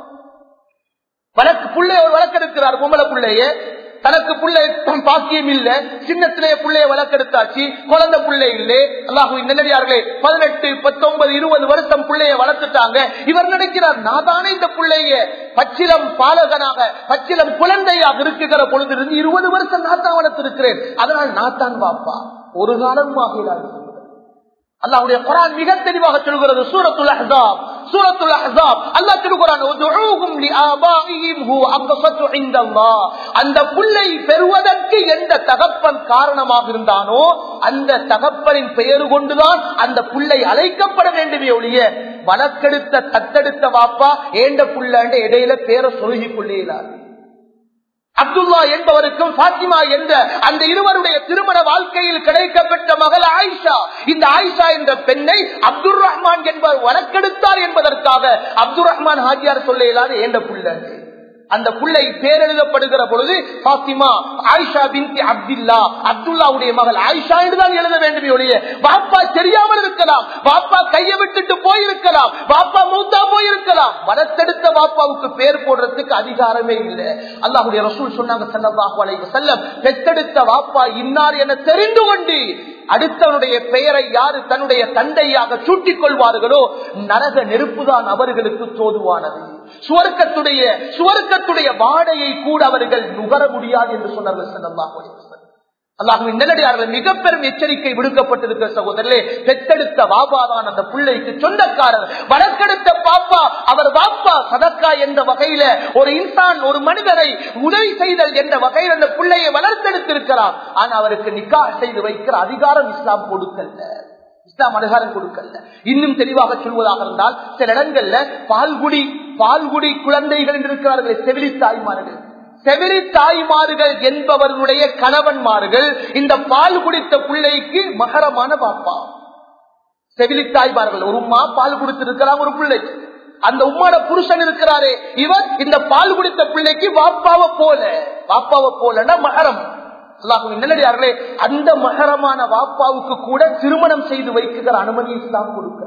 வழக்கு பிள்ளைய வழக்கெடுக்கிறார் பொம்பளை பிள்ளைய தனக்கு பிள்ளை பாக்கியம் இல்ல சின்னத்திலே பிள்ளைய வளர்க்கெடுத்தாச்சு குழந்தை பிள்ளை இல்லே அல்லாஹு நல்லடியார்களே பதினெட்டு பத்தொன்பது இருபது வருஷம் பிள்ளைய வளர்த்துட்டாங்க இவர் நினைக்கிறார் நான் தானே இந்த பிள்ளைய பச்சிலம் பாலகனாக பச்சிலம் குழந்தையாக இருக்குகிற பொழுது இருந்து இருபது வருஷம் நான் தான் வளர்த்திருக்கிறேன் அதனால் நான் தான் பாப்பா ஒரு காலம் ஆகிறார் அல்லாஹ்வுடைய குரான் மிக தெளிவாக சொல்கிறது சூரத்துல் அஹ்ஸாப் சூரத்துல் அஹ்ஸாப் அல்லாஹ் சொல்கிறான் உதுஊஹும் லிஆபாஇஹிம் ஹு அக்ஸத்து இன்தல்லாஹ் அந்த புல்லை பெறுவதற்கு எந்த தகப்பன் காரணமாக இருந்தானோ அந்த தகப்பனின் பெயர் கொண்டுதான் அந்த புல்லை அழைக்கப்பட வேண்டுமே ஒழிய வழக்கெடுத்த தத்தெடுத்த வாப்பா ஏண்ட புள்ளன்ற இடையில பேரை சொருகிக் கொள்ளேலாது அப்துல்லா என்பவருக்கும் பாத்திமா என்ற அந்த இருவருடைய திருமண வாழ்க்கையில் கிடைக்கப்பட்ட மகள் ஆயிஷா இந்த ஆயிஷா என்ற பெண்ணை அப்துல் ரஹ்மான் என்பவர் வழக்கெடுத்தார் என்பதற்காக அப்துல் ரஹ்மான் ஹாஜியார் சொல்ல இயலாது ஏண்ட புள்ள அந்த புள்ளை பேரெழுதப்படுகிற பொழுது பாத்திமா ஆயிஷா பின்தி அப்துல்லா அப்துல்லாவுடைய மகள் ஆயிஷா என்றுதான் எழுத வேண்டுமே ஒழிய பாப்பா தெரியாமல் இருக்கலாம் பாப்பா கையை விட்டுட்டு போயிருக்கலாம் பாப்பா மூத்தா போயிருக்கலாம் வளர்த்தெடுத்த பாப்பாவுக்கு பேர் போடுறதுக்கு அதிகாரமே இல்லை அல்லாஹுடைய ரசூல் சொன்னாங்க சல்லல்லாஹு அலைஹி வஸல்லம் பெத்தெடுத்த வாப்பா இன்னார் என தெரிந்து கொண்டு அடுத்தவனுடைய பெயரை யாரு தன்னுடைய தந்தையாக சூட்டிக் கொள்வார்களோ நரக நெருப்புதான் அவர்களுக்கு தோதுவானது சுவர்க்கத்துடைய சுவர்க்கத்துடைய வாடையை கூட அவர்கள் நுகர முடியாது என்று சொன்னார்கள் சல்லல்லாஹு அலைஹி வஸல்லம் அல்லாஹுவின் நல்லடியார்கள் மிக பெரும் எச்சரிக்கை விடுக்கப்பட்டிருக்கிற சகோதரர்களே பெத்தெடுத்த வாபாதான் அந்த பிள்ளைக்கு சொந்தக்காரர் வழக்கெடுத்த பாப்பா அவர் வாப்பா சதக்கா என்ற வகையில ஒரு இன்சான் ஒரு மனிதரை உதவி செய்தல் என்ற வகையில் அந்த பிள்ளையை வளர்த்தெடுத்திருக்கிறார் ஆனா அவருக்கு நிக்கா செய்து வைக்கிற அதிகாரம் இஸ்லாம் கொடுக்கல இஸ்லாம் அதிகாரம் கொடுக்கல இன்னும் தெளிவாக சொல்வதாக இருந்தால் சில இடங்கள்ல பால்குடி பால்குடி குழந்தைகள் என்று இருக்கிறார்களே செவிலி தாய்மார்கள் செவிலி தாய்மார்கள் என்பவர்களுடைய கணவன்மார்கள் இந்த பால் குடித்த பிள்ளைக்கு மகரமான பாப்பா செவிலி தாய்மார்கள் ஒரு உமா பால் கொடுத்திருக்கிறார் ஒரு பிள்ளை அந்த உம்மாட புருஷன் இருக்கிறாரே இவர் இந்த பால் குடித்த பிள்ளைக்கு வாப்பாவை போல வாப்பாவை போலன்னா மகரம் அல்லாஹுவின் நல்லடியார்களே அந்த மகரமான வாப்பாவுக்கு கூட திருமணம் செய்து வைக்குகிற அனுமதி இஸ்லாம் கொடுக்க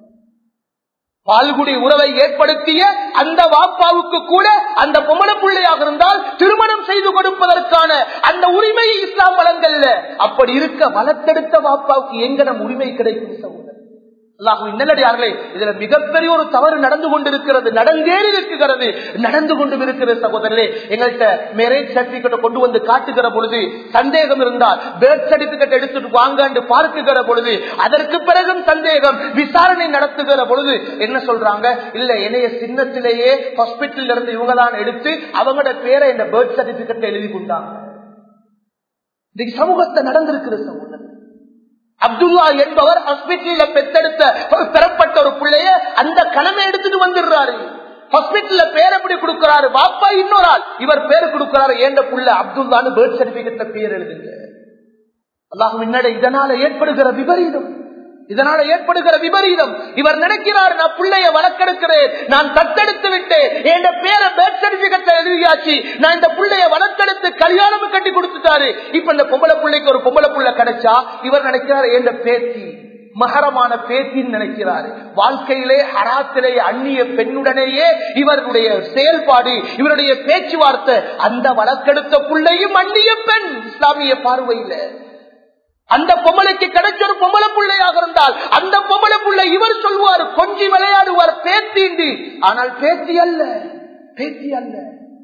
பால்குடி உறவை ஏற்படுத்திய அந்த வாப்பாவுக்கு கூட அந்த பொம்மன பிள்ளையாக இருந்தால் திருமணம் செய்து கொடுப்பதற்கான அந்த உரிமையை இஸ்லாம் வழங்கல்ல அப்படி இருக்க வளர்த்தெடுத்த வாப்பாவுக்கு எங்க நம் உரிமை கிடைக்கும் சகோதரர் அல்லாஹுவின் நல்லடியார்களே இதுல மிகப்பெரிய ஒரு தவறு நடந்து கொண்டிருக்கிறது நடந்தேறி இருக்கிறது நடந்து கொண்டு இருக்கிறது சகோதரரே எங்கள்கிட்ட மேரேஜ் சர்டிபிகேட் கொண்டு வந்து காட்டுகிற பொழுது சந்தேகம் இருந்தால் பேர்த் சர்டிபிகேட் எடுத்துட்டு வாங்க பார்க்குகிற பொழுது அதற்கு பிறகும் சந்தேகம் விசாரணை நடத்துகிற பொழுது என்ன சொல்றாங்க இல்ல என்னைய சின்னத்திலேயே ஹாஸ்பிட்டல் இருந்து இவங்க தான் எடுத்து அவங்களோட பேரை இந்த பேர்த் சர்டிபிகேட் எழுதி கொடுத்தாங்க இன்னைக்கு சமூகத்தை நடந்திருக்கிறது சமூகம் அப்துல்லா என்பவர் ஹாஸ்பிட்டல்ல பெத்தெடுத்த ஒரு பெறப்பட்ட ஒரு பிள்ளைய அந்த கடமை எடுத்துட்டு வந்துடுறாரு ஹாஸ்பிட்டல்ல பேர் எப்படி கொடுக்கிறாரு பாப்பா இன்னொரு ஆள் இவர் பேர் கொடுக்கிறாரு ஏண்ட புள்ள அப்துல்லான்னு பேர்த் சர்டிபிகேட்ல பேர் எழுதுங்க அல்லாஹ் முன்னாடி இதனால ஏற்படுகிற விபரீதம் இதனால ஏற்படுகிற விபரீதம் இவர் நினைக்கிறார் நான் பிள்ளைய வளர்க்கெடுக்கிறேன் நான் தத்தெடுத்து விட்டேன் என் பேரை பேர்த் சர்டிபிகேட் எழுதியாச்சு நான் இந்த பிள்ளைய வளர்த்தெடுத்து கல்யாணம் கட்டி கொடுத்துட்டாரு இப்ப இந்த பொம்பளை பிள்ளைக்கு ஒரு பொம்பளை புள்ள கிடைச்சா இவர் நினைக்கிறார் என் பேத்தி மகரமான பேத்தின்னு நினைக்கிறார் வாழ்க்கையிலே ஹராத்திலே அந்நிய பெண்ணுடனேயே இவருடைய செயல்பாடு இவருடைய பேச்சுவார்த்தை அந்த வழக்கெடுத்த பிள்ளையும் அந்நிய பெண் இஸ்லாமிய பார்வையில அந்த பொம்மலைக்கு கிடைச்ச ஒரு பொம்மலை பிள்ளையாக இருந்தால் அந்த பொம்மலை பிள்ளை இவர் சொல்வார் கொஞ்சி விளையாடுவார் பேத்தீண்டு ஆனால் பேத்தி அல்ல பேத்தி அல்ல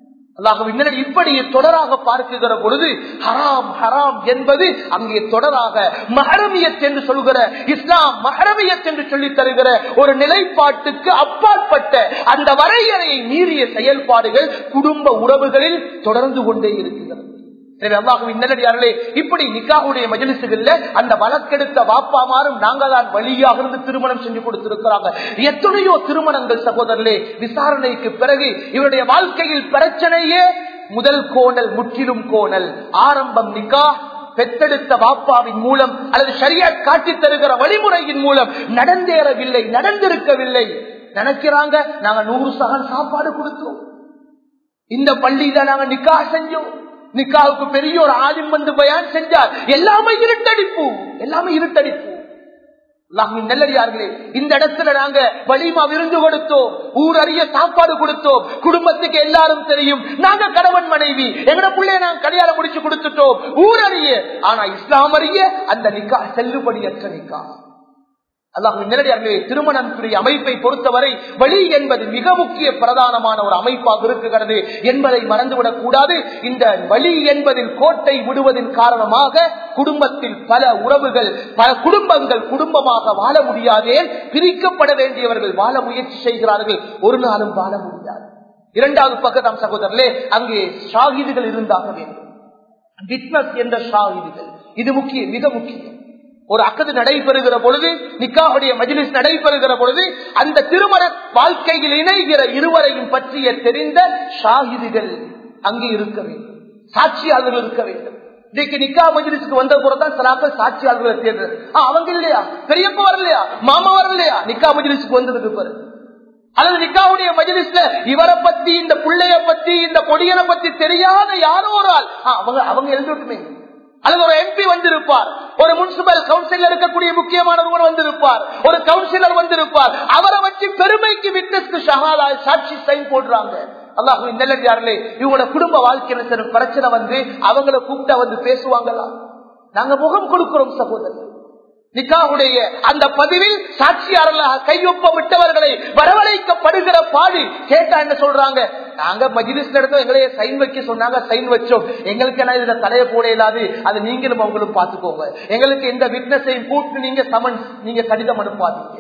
அல்லாஹ் இப்படி தொடராக பார்க்குகிற பொழுது ஹராம் ஹராம் என்பது அங்கே தொடராக மஹரமியத் என்று சொல்கிற இஸ்லாம் மஹரமியத் என்று சொல்லி தருகிற ஒரு நிலைப்பாட்டுக்கு அப்பாற்பட்ட அந்த வரையறையை மீறிய செயல்பாடுகள் குடும்ப உறவுகளில் தொடர்ந்து கொண்டே இருக்கிறது சரி அல்லாஹுவின் நல்லடியார்களே இப்படி நிக்காவுடைய மஜலிசுகள்ல அந்த வழக்கெடுத்த வாப்பாமாரும் நாங்க தான் வழியாக இருந்து திருமணம் செஞ்சு கொடுத்திருக்கிறாங்க எத்தனையோ திருமணங்கள் சகோதரர்களே விசாரணைக்கு பிறகு இவருடைய வாழ்க்கையில் பிரச்சனையே முதல் கோணல் முற்றிலும் கோணல் ஆரம்பம் நிக்கா பெத்தெடுத்த வாப்பாவின் மூலம் அல்லது சரியா காட்டி தருகிற வழிமுறையின் மூலம் நடந்தேறவில்லை நடந்திருக்கவில்லை நினைக்கிறாங்க நாங்க நூறு சகன் சாப்பாடு கொடுத்தோம் இந்த பள்ளியில நாங்க நிக்கா செஞ்சோம் நிக்காவுக்கு பெரிய ஒரு ஆலிம் வந்து பயான் செஞ்சார் எல்லாமே இருட்டடிப்பு எல்லாமே இருட்டடிப்பு நல்லடியார்களே இந்த இடத்துல நாங்க வலிமா விருந்து கொடுத்தோம் ஊர் அறிய சாப்பாடு கொடுத்தோம் குடும்பத்துக்கு எல்லாரும் தெரியும் நாங்க கணவன் மனைவி எங்கட பிள்ளைய நாங்க கல்யாணம் முடிச்சு கொடுத்துட்டோம் ஊர் அறிய ஆனா இஸ்லாம் அறிய அந்த நிக்கா செல்லுபடியற்ற நிக்கா அல்லாஹ் நேரடியாக திருமணத்துடைய அமைப்பை பொறுத்தவரை வழி என்பது மிக முக்கிய பிரதானமான ஒரு அமைப்பாக இருக்குகிறது என்பதை மறந்துவிடக் கூடாது இந்த வழி என்பதில் கோட்டை விடுவதன் காரணமாக குடும்பத்தில் பல உறவுகள் பல குடும்பங்கள் குடும்பமாக வாழ முடியாதே பிரிக்கப்பட வேண்டியவர்கள் வாழ முயற்சி செய்கிறார்கள் ஒரு நாளும் வாழ முடியாது இரண்டாவது பக்கத்தாம் சகோதரர்களே அங்கே ஷாகிதுகள் இருந்தாக வேண்டும் விட்னஸ் என்ற ஷாகிதுகள் இது முக்கியம் மிக முக்கியம் ஒரு அக்கது நடைபெறுகிற பொழுது நிக்காவுடைய மஜிலிஸ் நடைபெறுகிற பொழுது அந்த திருமண வாழ்க்கையில் இணைகிற இருவரையும் பற்றிய தெரிந்த ஷாஹிதுகள் அங்கே இருக்க வேண்டும் சாட்சியாளர்கள் இருக்க வேண்டும் இன்னைக்கு நிக்கா மஜிலிஸ்க்கு வந்த போறதான் சிலாக்கள் சாட்சியாளர்களை தேர்தல் அவங்க இல்லையா பெரியப்பா வரலையா மாமா வரலையா நிக்கா மஜிலிஸ்க்கு வந்ததுக்கு பிறகு அல்லது நிக்காவுடைய மஜிலிஸ்ல இவரை பத்தி இந்த பிள்ளைய பத்தி இந்த கொடியனை பத்தி தெரியாத யாரோ ஒரு ஆள் அவங்க அவங்க எழுதிட்டுமே அல்லது ஒரு எம்பி வந்திருப்பார் ஒரு முனிசிபல் கவுன்சிலர் இருக்கக்கூடிய முக்கியமானவர் வந்திருப்பார் ஒரு கவுன்சிலர் வந்திருப்பார் அவரை வச்சு பெருமைக்கு விட்னஸ்க்கு ஷஹாதா சாட்சி சைன் போடுறாங்க அல்லாஹு நெல்லடியார்களே இவங்களோட குடும்ப வாழ்க்கையில பிரச்சனை வந்து அவங்கள கூப்பிட்டா வந்து பேசுவாங்களா நாங்க முகம் கொடுக்கிறோம் சகோதரர் நிக்காவுடைய அந்த பதிவில் சாட்சியாளர்களாக கையொப்பமிட்டவர்களை வரவழைக்கப்படுகிற பாடு கேட்டா என்ன சொல்றாங்க நாங்க மஜிலிஸ் நடத்தோம் எங்களைய சைன் வைக்க சொன்னாங்க சைன் வச்சோம் எங்களுக்கு என்ன இதுல தலைய போட இல்லாது அதை நீங்களும் அவங்களும் பாத்துக்கோங்க எங்களுக்கு எந்த விட்னஸையும் கூட்டு நீங்க சமன் நீங்க கடிதம் அனுப்பாதீங்க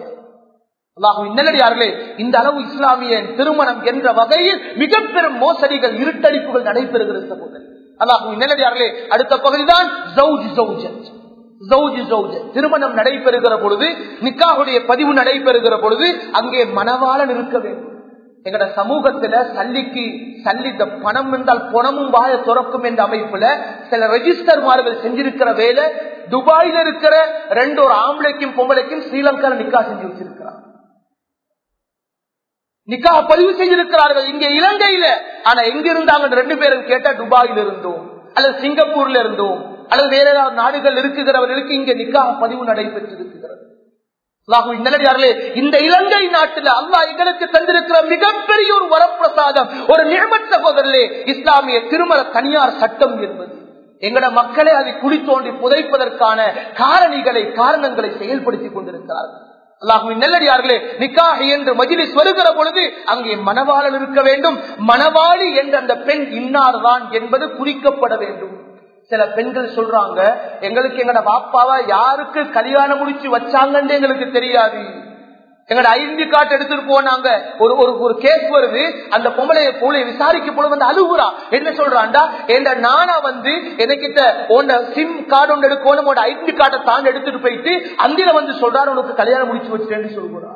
நல்லடியார்களே இந்த அளவு இஸ்லாமிய திருமணம் என்ற வகையில் மிக பெரும் மோசடிகள் இருட்டடிப்புகள் நடைபெறுகிறது சகோதரர் அல்லாஹு நல்லடியார்களே அடுத்த பகுதிதான் ஜௌஜு ஜௌஜ. திருமணம் நடைபெறுகிற பொழுது நிக்காவுடைய பதிவு நடைபெறுகிற பொழுது அங்கே மனவாளன் இருக்க வேண்டும் எங்கட சமூகத்துல சல்லிக்கு சல்லி இந்த பணம் என்றால் பணமும் வாய துறக்கும் என்ற அமைப்புல சில ரெஜிஸ்டர்மார்கள் செஞ்சிருக்கிற வேலை துபாயில இருக்கிற ரெண்டு ஒரு ஆம்பளைக்கும் பொம்பளைக்கும் ஸ்ரீலங்கால நிக்கா செஞ்சு வச்சிருக்கிறார் நிக்கா பதிவு செய்திருக்கிறார்கள் இங்க இலங்கையில ஆனா எங்க இருந்தாங்க ரெண்டு பேரும் கேட்டா துபாயில இருந்தோம் அல்லது சிங்கப்பூர்ல இருந்தோம் அல்லது வேற ஏதாவது நாடுகள் இருக்குகிறவர்களுக்கு இங்க நிக்கா பதிவு நடைபெற்றிருக்கிறது அல்லாஹுவின் நல்லடியார்களே, இந்த இலங்கை நாட்டில் அல்லாஹ் எங்களுக்கு தந்திருக்கிற மிகப்பெரிய ஒரு வரப்பிரசாதம் ஒரு நியமத் சகோதரர்களே இஸ்லாமிய திருமண தனியார் சட்டம் என்பது எங்கட மக்களை அதை குழி தோண்டி புதைப்பதற்கான காரணிகளை காரணங்களை செயல்படுத்திக் கொண்டிருக்கிறார்கள் அல்லாஹுவின் நல்லடியார்களே நிக்காஹ் என்று மஜிலிஸ் வருகிற பொழுது அங்கே மணவாளன் இருக்க வேண்டும் மணவாளி என்ற அந்த பெண் இன்னார்தான் என்பது குறிக்கப்பட வேண்டும் சில பெண்கள் சொல்றாங்க எங்களுக்கு எங்கட பாப்பாவை யாருக்கு கல்யாணம் முடிச்சு வச்சாங்கன்னு எங்களுக்கு தெரியாது எங்கட ஐடி கார்டு எடுத்துட்டு போனாங்க ஒரு ஒரு ஒரு கேஸ் வருது அந்த பொம்பளைய போல விசாரிக்க போல வந்து அழுகுறா என்ன சொல்றான்டா என்ற நானா வந்து எனக்கிட்ட உன்ன சிம் கார்டு ஒன்று எடுக்கணும் உன்னோட ஐடி கார்டை தாண்டி எடுத்துட்டு போயிட்டு அந்தில வந்து சொல்றாரு உனக்கு கல்யாணம் முடிச்சு வச்சுட்டேன்னு சொல்லுறான்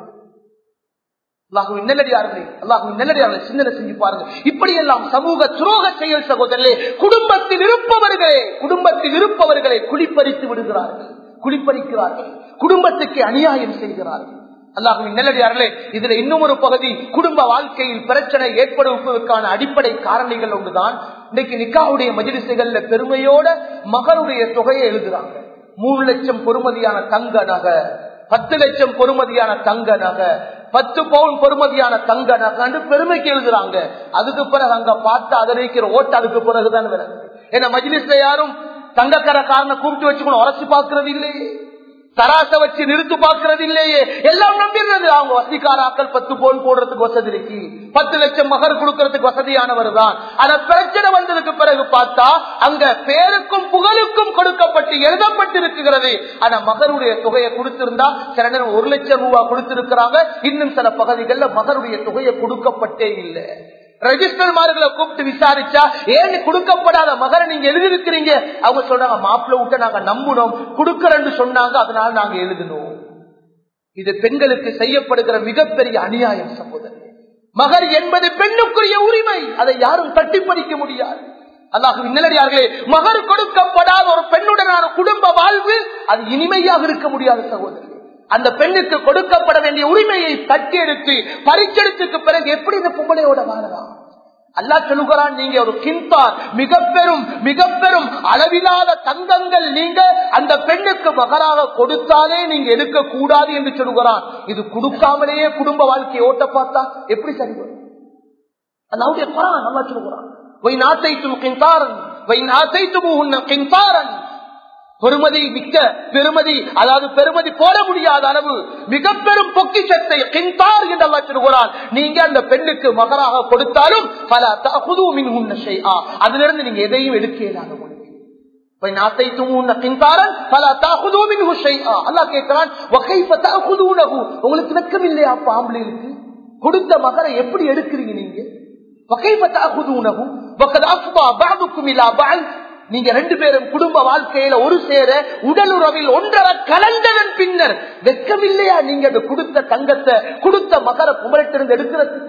அல்லாஹுவின் நல்லடியார்களே அல்லாஹுவின் நல்லடியார்களை சிந்தனை செஞ்சு பாருங்க இப்படி எல்லாம் சமூக துரோக செயல் சகோதரர்களே குடும்பத்தில் இருப்பவர்களே குடும்பத்தில் இருப்பவர்களை குளிப்பறித்து விடுகிறார்கள் குளிப்பறிக்கிறார்கள் குடும்பத்துக்கு அநியாயம் செய்கிறார்கள் அல்லாஹுவின் நல்லடியார்களே இதுல இன்னும் ஒரு பகுதி குடும்ப வாழ்க்கையில் பிரச்சனை ஏற்படுவதற்கான அடிப்படை காரணிகள் ஒன்றுதான் இன்னைக்கு நிக்காவுடைய மஜிலிசுகள்ல பெருமையோட மகனுடைய தொகையை எழுதுறாங்க மூணு லட்சம் பொறுமதியான தங்க நகை பத்து லட்சம் பொறுமதியான தங்க நகை பத்து பவுன் பொறுமதியான தங்க நகை பெருமைக்கு எழுதுறாங்க அதுக்கு பிறகு அங்க பார்த்து அதை வைக்கிற ஓட்டு அதுக்கு பிறகுதான் விளங்கு ஏன்னா மஜிலிஸ்ல யாரும் தங்கக்கரக்காரனை கூப்பிட்டு வச்சுக்கணும் உரசி பார்க்கறது இல்லையே தராச வச்சு நிறுத்து பார்க்கறது இல்லையே எல்லாம் நம்பிடுறது அவங்க வசதிக்காராக்கள் பத்து பவுன் போடுறதுக்கு வசதி இருக்கு பத்து லட்சம் மகர் கொடுக்கறதுக்கு வசதியானவர் தான் ஆனா பிரச்சனை வந்ததுக்கு பிறகு பார்த்தா அங்க பேருக்கும் புகழுக்கும் கொடுக்கப்பட்டு எழுதப்பட்டிருக்கிறது ஆனா மகருடைய தொகையை கொடுத்திருந்தா சில நேரம் ஒரு லட்சம் ரூபாய் கொடுத்திருக்கிறாங்க இன்னும் சில பகுதிகளில் மகருடைய தொகையை கொடுக்கப்பட்டே இல்லை ரெஜிஸ்டர்மார்களை கூப்பிட்டு விசாரிச்சா ஏன் கொடுக்கப்படாத மகரை நீங்க எழுதிருக்கிறீங்க அவங்க சொல்றாங்க மாப்பிள்ள விட்ட நாங்க நம்பணும் கொடுக்கறன்னு சொன்னாங்க அதனால நாங்க எழுதணும் இது பெண்களுக்கு செய்யப்படுகிற மிகப்பெரிய அநியாயம் சகோதரர் மகர் என்பது பெண்ணுக்குரிய உரிமை அதை யாரும் தட்டி படிக்க முடியாது அல்லாஹு நிலடியார்களே மகர் கொடுக்கப்படாத ஒரு பெண்ணுடனான குடும்ப வாழ்வு அது இனிமையாக இருக்க முடியாது சகோதரர் அந்த பெண்ணுக்கு கொடுக்கப்பட வேண்டிய உரிமையை தட்டி எடுத்து பறிச்செடுத்துக்கு பிறகு எப்படி இந்த பொம்பளையோட வாழலாம் அல்லா சொல்லுகிறான் நீங்க ஒரு கிந்தார் மிக பெரும் மிக பெரும் அளவில்லாத தங்கங்கள் நீங்க அந்த பெண்ணுக்கு மகராக கொடுத்தாலே நீங்க எடுக்க கூடாது என்று சொல்லுகிறான் இது கொடுக்காமலேயே குடும்ப வாழ்க்கையை ஓட்ட பார்த்தா எப்படி சரி வரும் அல்லாவுடைய குரான் நல்லா சொல்லுகிறான் வை நாத்தைத்தும் கிந்தாரன் வை நாத்தைத்தும் கிந்தாரன் பெருமதி மிக்க பெருமதி அதாவது பெருமதி போட முடியாத அளவு மிக பெரும் பொக்கிஷத்தை கிந்தார் என்று அல்லா சொல்கிறான் நீங்க அந்த பெண்ணுக்கு மகராக கொடுத்தாலும் பல தகுது மின் உன்ன செய்யா அதிலிருந்து நீங்க எதையும் எடுக்க இயலாத உங்களுக்கு வெக்கம் இல்லையா பாம்பளுக்கு கொடுத்த மகரை எப்படி எடுக்கிறீங்க நீங்க நீங்க ரெண்டு பேரும் குடும்ப வாழ்க்கையில ஒரு சேர உடல் உறவில் ஒன்றரை கலந்ததன் பின்னர் வெக்கமில்லையா நீங்க அந்த கொடுத்த தங்கத்தை கொடுத்த மகர குமரத்திலிருந்து எடுக்கிறதுக்கு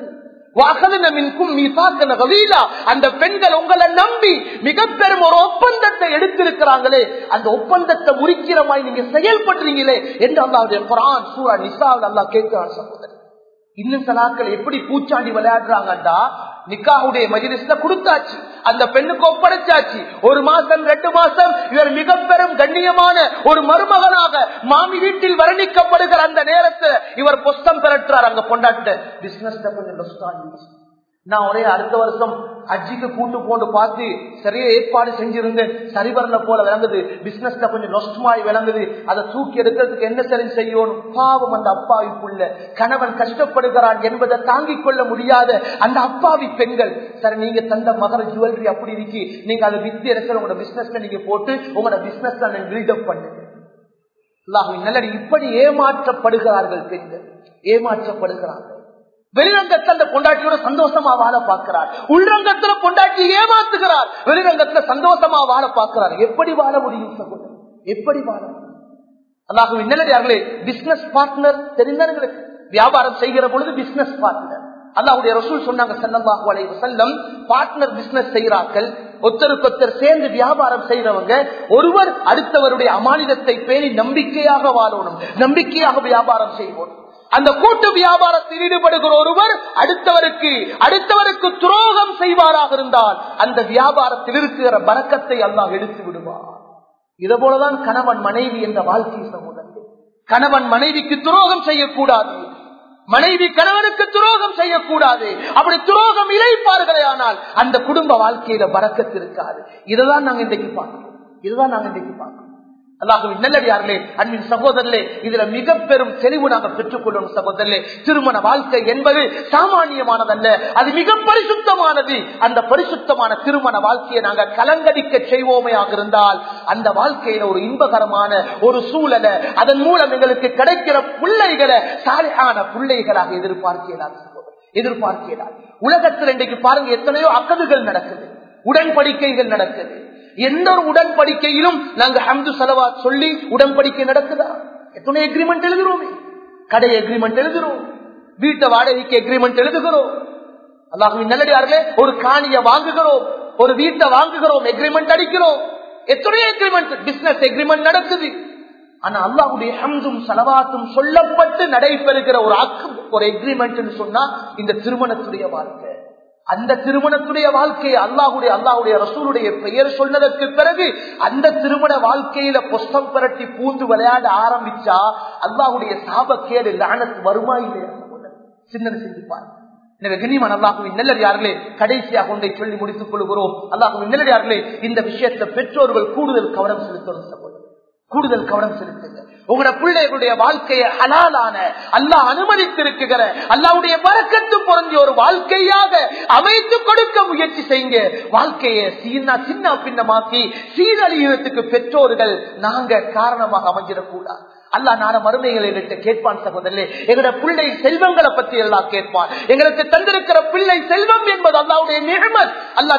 அந்த பெண்கள் உங்களை நம்பி மிக பெரும் ஒரு ஒப்பந்தத்தை எடுத்திருக்கிறாங்களே அந்த ஒப்பந்தத்தை முறிக்கிற மாதிரி நீங்க செயல்படுறீங்களே என்று அல்லாவுடைய குரான் சூரா நிசாவில் அல்லா கேட்கிறான் சகோதரர் இன்னும் சலாக்கள் எப்படி பூச்சாண்டி விளையாடுறாங்கடா நிக்காவுடைய மஜிலிஸ்ல கொடுத்தாச்சு அந்த பெண்ணுக்கு ஒப்படைச்சாச்சு ஒரு மாசம் ரெண்டு மாசம் இவர் மிக பெரும் கண்ணியமான ஒரு மருமகனாக மாமி வீட்டில் வர்ணிக்கப்படுகிற அந்த நேரத்தில் இவர் புஸ்தம் பெறற்றார் அங்க கொண்டாட்ட பிசினஸ் கொஞ்சம் நான் ஒரே அடுத்த வருஷம் அஜிக்கு கூட்டு போட்டு பார்த்து சரியா ஏற்பாடு செஞ்சிருந்தேன் சரி வரல போல விளங்குது பிசினஸ்ல கொஞ்சம் நொஸ்டமாய் விளங்குது அதை தூக்கி எடுக்கிறதுக்கு என்ன சரி செய்யணும் பாவம் அந்த அப்பாவிக்குள்ள கணவன் கஷ்டப்படுகிறான் என்பதை தாங்கிக் கொள்ள முடியாத அந்த அப்பாவி பெண்கள் சரி நீங்க தந்த மகர ஜுவல்லரி அப்படி இருக்கு நீங்க அதை வித்தி எடுக்கிற உங்களோட பிசினஸ்ல நீங்க போட்டு உங்களோட பிசினஸ் பில்டப் பண்ணுங்க நல்லடி இப்படி ஏமாற்றப்படுகிறார்கள் பெண்கள் ஏமாற்றப்படுகிறார்கள் வெளிரங்கத்தில் அந்த பொண்டாட்டியோட சந்தோஷமா வாழ பார்க்கிறார் உள்ரங்கத்துல பொண்டாட்டி ஏமாத்துகிறார் வெளிரங்கத்துல சந்தோஷமா வாழ பார்க்கிறார் எப்படி வாழ முடியும் சகோதரர் எப்படி வாழணும் அல்லாஹுவின் நல்லடியார்களே பிசினஸ் பார்ட்னர் தெரிந்தவர்களுக்கு வியாபாரம் செய்கிற பொழுது பிசினஸ் பார்ட்னர் அல்லாஹுடைய ரசூல் சொன்னாங்க செல்லல்லாஹு அலைஹி வஸல்லம் பார்ட்னர் பிசினஸ் செய்கிறார்கள் ஒருத்தருக்கொத்தர் சேர்ந்து வியாபாரம் செய்யறவங்க ஒருவர் அடுத்தவருடைய அமானிதத்தை பேணி நம்பிக்கையாக வாழணும் நம்பிக்கையாக வியாபாரம் செய்வோம் அந்த கூட்டு வியாபாரத்தில் ஈடுபடுகிற ஒருவர் அடுத்தவருக்கு அடுத்தவருக்கு துரோகம் செய்வாராக இருந்தால் அந்த வியாபாரத்தில் இருக்கிற பறக்கத்தை அல்லாஹ் எடுத்து விடுவார் இது போலதான் கணவன் மனைவி என்ற வாழ்க்கை சமூகத்தில் கணவன் மனைவிக்கு துரோகம் செய்யக்கூடாது மனைவி கணவனுக்கு துரோகம் செய்யக்கூடாது அப்படி துரோகம் இழைப்பார்களே ஆனால் அந்த குடும்ப வாழ்க்கையில பறக்கத்து இருக்காது இதுதான் நாங்க இன்றைக்கு பார்க்கிறோம் இதுதான் நாங்க இன்றைக்கு பார்க்கிறோம் அல்லாஹுவின் நல்லடியார்களே அன்பின் சகோதரர்களே இதுல மிக பெரும் தெளிவு நாங்கள் பெற்றுக் கொள்ளணும் சகோதரர்களே திருமண வாழ்க்கை என்பது சாமானியமானதல்ல அது மிக பரிசுத்தமானது அந்த பரிசுத்தமான திருமண வாழ்க்கையை நாங்கள் கலங்கடிக்க செய்வோமையாக இருந்தால் அந்த வாழ்க்கையில ஒரு இன்பகரமான ஒரு சூழலை அதன் மூலம் எங்களுக்கு கிடைக்கிற பிள்ளைகளை சாலையான பிள்ளைகளாக எதிர்பார்க்கிறார் எதிர்பார்க்கிறார் உலகத்தில் இன்றைக்கு பாருங்க எத்தனையோ அக்கதுகள் நடக்குது உடன்படிக்கைகள் நடக்குது எந்த ஒரு உடன்படிக்கையிலும் நாங்க ஹம்து செலவா சொல்லி உடன்படிக்கை நடக்குதா எத்தனை எக்ரிமெண்ட் எழுதுறோமே கடை எக்ரிமெண்ட் எழுதுறோம் வீட்டை வாடகைக்கு எக்ரிமெண்ட் எழுதுகிறோம் அல்லாஹுவின் நல்லடியார்களே ஒரு காணிய வாங்குகிறோம் ஒரு வீட்டை வாங்குகிறோம் எக்ரிமெண்ட் அடிக்கிறோம் எத்தனையோ எக்ரிமெண்ட் பிசினஸ் எக்ரிமெண்ட் நடக்குது ஆனா அல்லாஹுடைய ஹம்தும் செலவாத்தும் சொல்லப்பட்டு நடைபெறுகிற ஒரு அக்கு ஒரு எக்ரிமெண்ட் சொன்னா இந்த திருமணத்துடைய வாழ்க்கை அந்த திருமணத்துடைய வாழ்க்கையை அல்லாஹுடைய அல்லாஹுடைய ரசூலுடைய பெயர் சொன்னதற்கு பிறகு அந்த திருமண வாழ்க்கையில புஷ்பம் புரட்டி பூந்து விளையாட ஆரம்பிச்சா அல்லாஹுடைய சாபக்கேடு லானத்து வருமா இல்லையா சிந்தனை சிந்திப்பார் எனவே கண்ணியமான அல்லாஹுவின் நல்லடியார்களே கடைசியாக ஒன்றை சொல்லி முடித்துக் கொள்கிறோம் அல்லாஹுவின் நல்லடியார்களே இந்த விஷயத்தை பெற்றோர்கள் கூடுதல் கவனம் செலுத்தணும் சகோதரர் கூடுதல் கவனம் செலுத்துங்க உங்களோட பிள்ளைகளுடைய வாழ்க்கையை ஹலாலான அல்லாஹ் அனுமதித்திருக்கிற அல்லாவுடைய பறக்கத்து பொருந்திய ஒரு வாழ்க்கையாக அமைத்து கொடுக்க முயற்சி செய்யுங்க வாழ்க்கையை சீனா சின்ன பின்னமாக்கி சீரழியத்துக்கு பெற்றோர்கள் நாங்க காரணமாக அமைஞ்சிடக்கூடாது அல்லா நான மறுமைகளை கேட்பான் சகோதரே எங்களோட பிள்ளை செல்வங்களை பத்தி எல்லாம் கேட்பான் எங்களுக்கு தந்திருக்கிற பிள்ளை செல்வம் என்பது அல்லாவுடைய நிகமத் அல்லா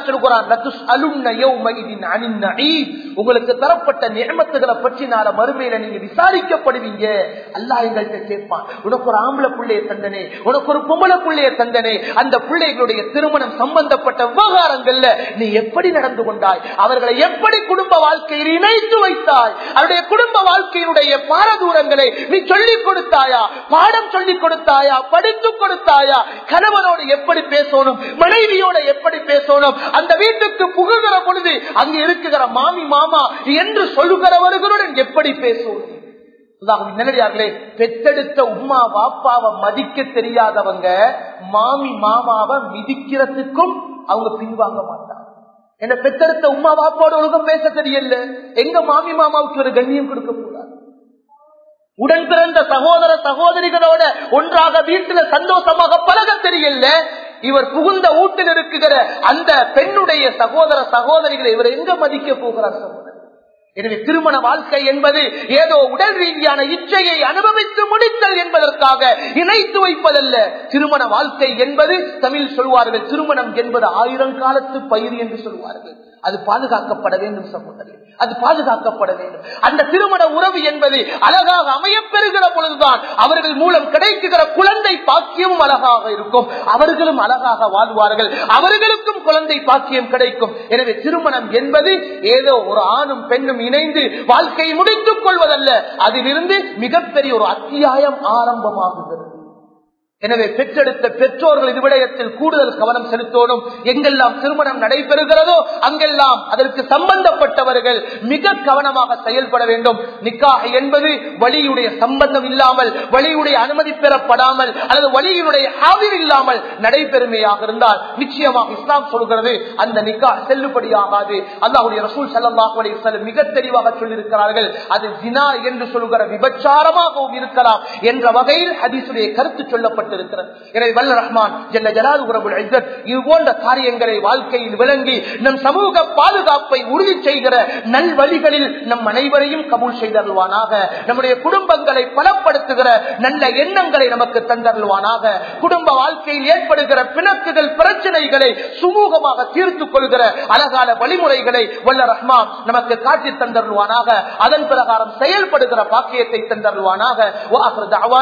சொல்கிறான் உங்களுக்கு தரப்பட்ட நியமத்துகளை பற்றி நாள மறுமையில நீங்க விசாரிக்கப்படுவீங்க அல்லா எங்கள்கிட்ட கேட்பான் உனக்கு ஒரு ஆம்பளை பிள்ளைய தந்தனே உனக்கு ஒரு பொம்பளை பிள்ளைய தந்தனே அந்த பிள்ளைகளுடைய திருமணம் சம்பந்தப்பட்ட விவகாரங்கள்ல நீ எப்படி நடந்து கொண்டாய் அவர்களை எப்படி குடும்ப வாழ்க்கையில் இணைத்து வைத்தாய் அவருடைய குடும்ப வாழ்க்கையினுடைய பாரதூரங்களை நீ சொல்லிக் கொடுத்தாயா பாடம் சொல்லிக் கொடுத்தாயா படித்துக் கொடுத்தாயா கணவனோடு எப்படி பேசணும் மனைவியோட எப்படி பேசணும் அந்த வீட்டுக்கு புகுகிற பொழுது அங்கு இருக்குகிற மாமி மாமா என்று சொல்லுகிறவர்களுடன் எப்படி பேசணும் நிலையார்களே பெத்தெடுத்த உமா வாப்பாவை மதிக்க தெரியாதவங்க மாமி மாமாவை மிதிக்கிறதுக்கும் அவங்க பின்வாங்க மாட்டாங்க என்ன பெத்தெடுத்த உமா வாப்பாவோட ஒழுங்கம் பேச தெரியல எங்க மாமி மாமாவுக்கு ஒரு கண்ணியம் கொடுக்க கூடாது உடன் பிறந்த சகோதர சகோதரிகளோட ஒன்றாக வீட்டுல சந்தோஷமாக பழக தெரியல இவர் புகுந்த ஊட்டில் இருக்குகிற அந்த பெண்ணுடைய சகோதர சகோதரிகளை இவர் எங்க மதிக்க போகிறார் சகோதரர் எனவே திருமண வாழ்க்கை என்பது ஏதோ உடல் ரீதியான இச்சையை அனுபவித்து முடித்தல் என்பதற்காக இணைத்து வைப்பதல்ல திருமண வாழ்க்கை என்பது தமிழ் சொல்வார்கள் திருமணம் என்பது ஆயிரம் காலத்து பயிர் என்று சொல்வார்கள் அது பாதுகாக்கப்பட வேண்டும் சகோதரி அது பாதுகாக்கப்பட வேண்டும் அந்த திருமண உறவு என்பது அழகாக அமையப்பெறுகிற பொழுதுதான் அவர்கள் மூலம் கிடைக்குகிற குழந்தை பாக்கியமும் அழகாக இருக்கும் அவர்களும் அழகாக வாழ்வார்கள் அவர்களுக்கும் குழந்தை பாக்கியம் கிடைக்கும் எனவே திருமணம் என்பது ஏதோ ஒரு ஆணும் பெண்ணும் இணைந்து வாழ்க்கையை முடித்துக் கொள்வதல்ல அதிலிருந்து மிகப்பெரிய ஒரு அத்தியாயம் ஆரம்பமாகுகிறது எனவே பெற்றெடுத்த பெற்றோர்கள் இது விடயத்தில் கூடுதல் கவனம் செலுத்தோடும் எங்கெல்லாம் திருமணம் நடைபெறுகிறதோ அங்கெல்லாம் அதற்கு சம்பந்தப்பட்டவர்கள் மிக கவனமாக செயல்பட வேண்டும் நிக்காக என்பது வழியுடைய சம்பந்தம் இல்லாமல் வழியுடைய அனுமதி பெறப்படாமல் அல்லது வழியினுடைய ஆவிர் இல்லாமல் நடைபெறுமையாக இருந்தால் நிச்சயமாக இஸ்லாம் சொல்கிறது அந்த நிக்கா செல்லுபடியாகாது அல்லாஹுடைய ரசூல் சல்லாஹ் அலி மிக தெளிவாக சொல்லியிருக்கிறார்கள் அது ஜினா என்று சொல்கிற விபச்சாரமாகவும் இருக்கலாம் என்ற வகையில் ஹதீசுடைய கருத்து சொல்லப்பட்டு தரப்பட்டிருக்கிறது எனவே வல்ல ரஹ்மான் ஜல்ல ஜலாது குரபுல் இஸ்ஸத் இது போன்ற காரியங்களை வாழ்க்கையில் விளங்கி நம் சமூக பாதுகாப்பை உறுதி செய்கிற நல்வழிகளில் நம் அனைவரையும் கபூல் செய்தருள்வானாக நம்முடைய குடும்பங்களை பலப்படுத்துகிற நல்ல எண்ணங்களை நமக்கு தந்தருள்வானாக குடும்ப வாழ்க்கையில் ஏற்படுகிற பிணக்குகள் பிரச்சனைகளை சுமூகமாக தீர்த்துக் கொள்கிற அழகான வழிமுறைகளை வல்ல ரஹ்மான் நமக்கு காட்டி தந்தருள்வானாக அதன் பிரகாரம் செயல்படுகிற பாக்கியத்தை தந்தருள்வானாக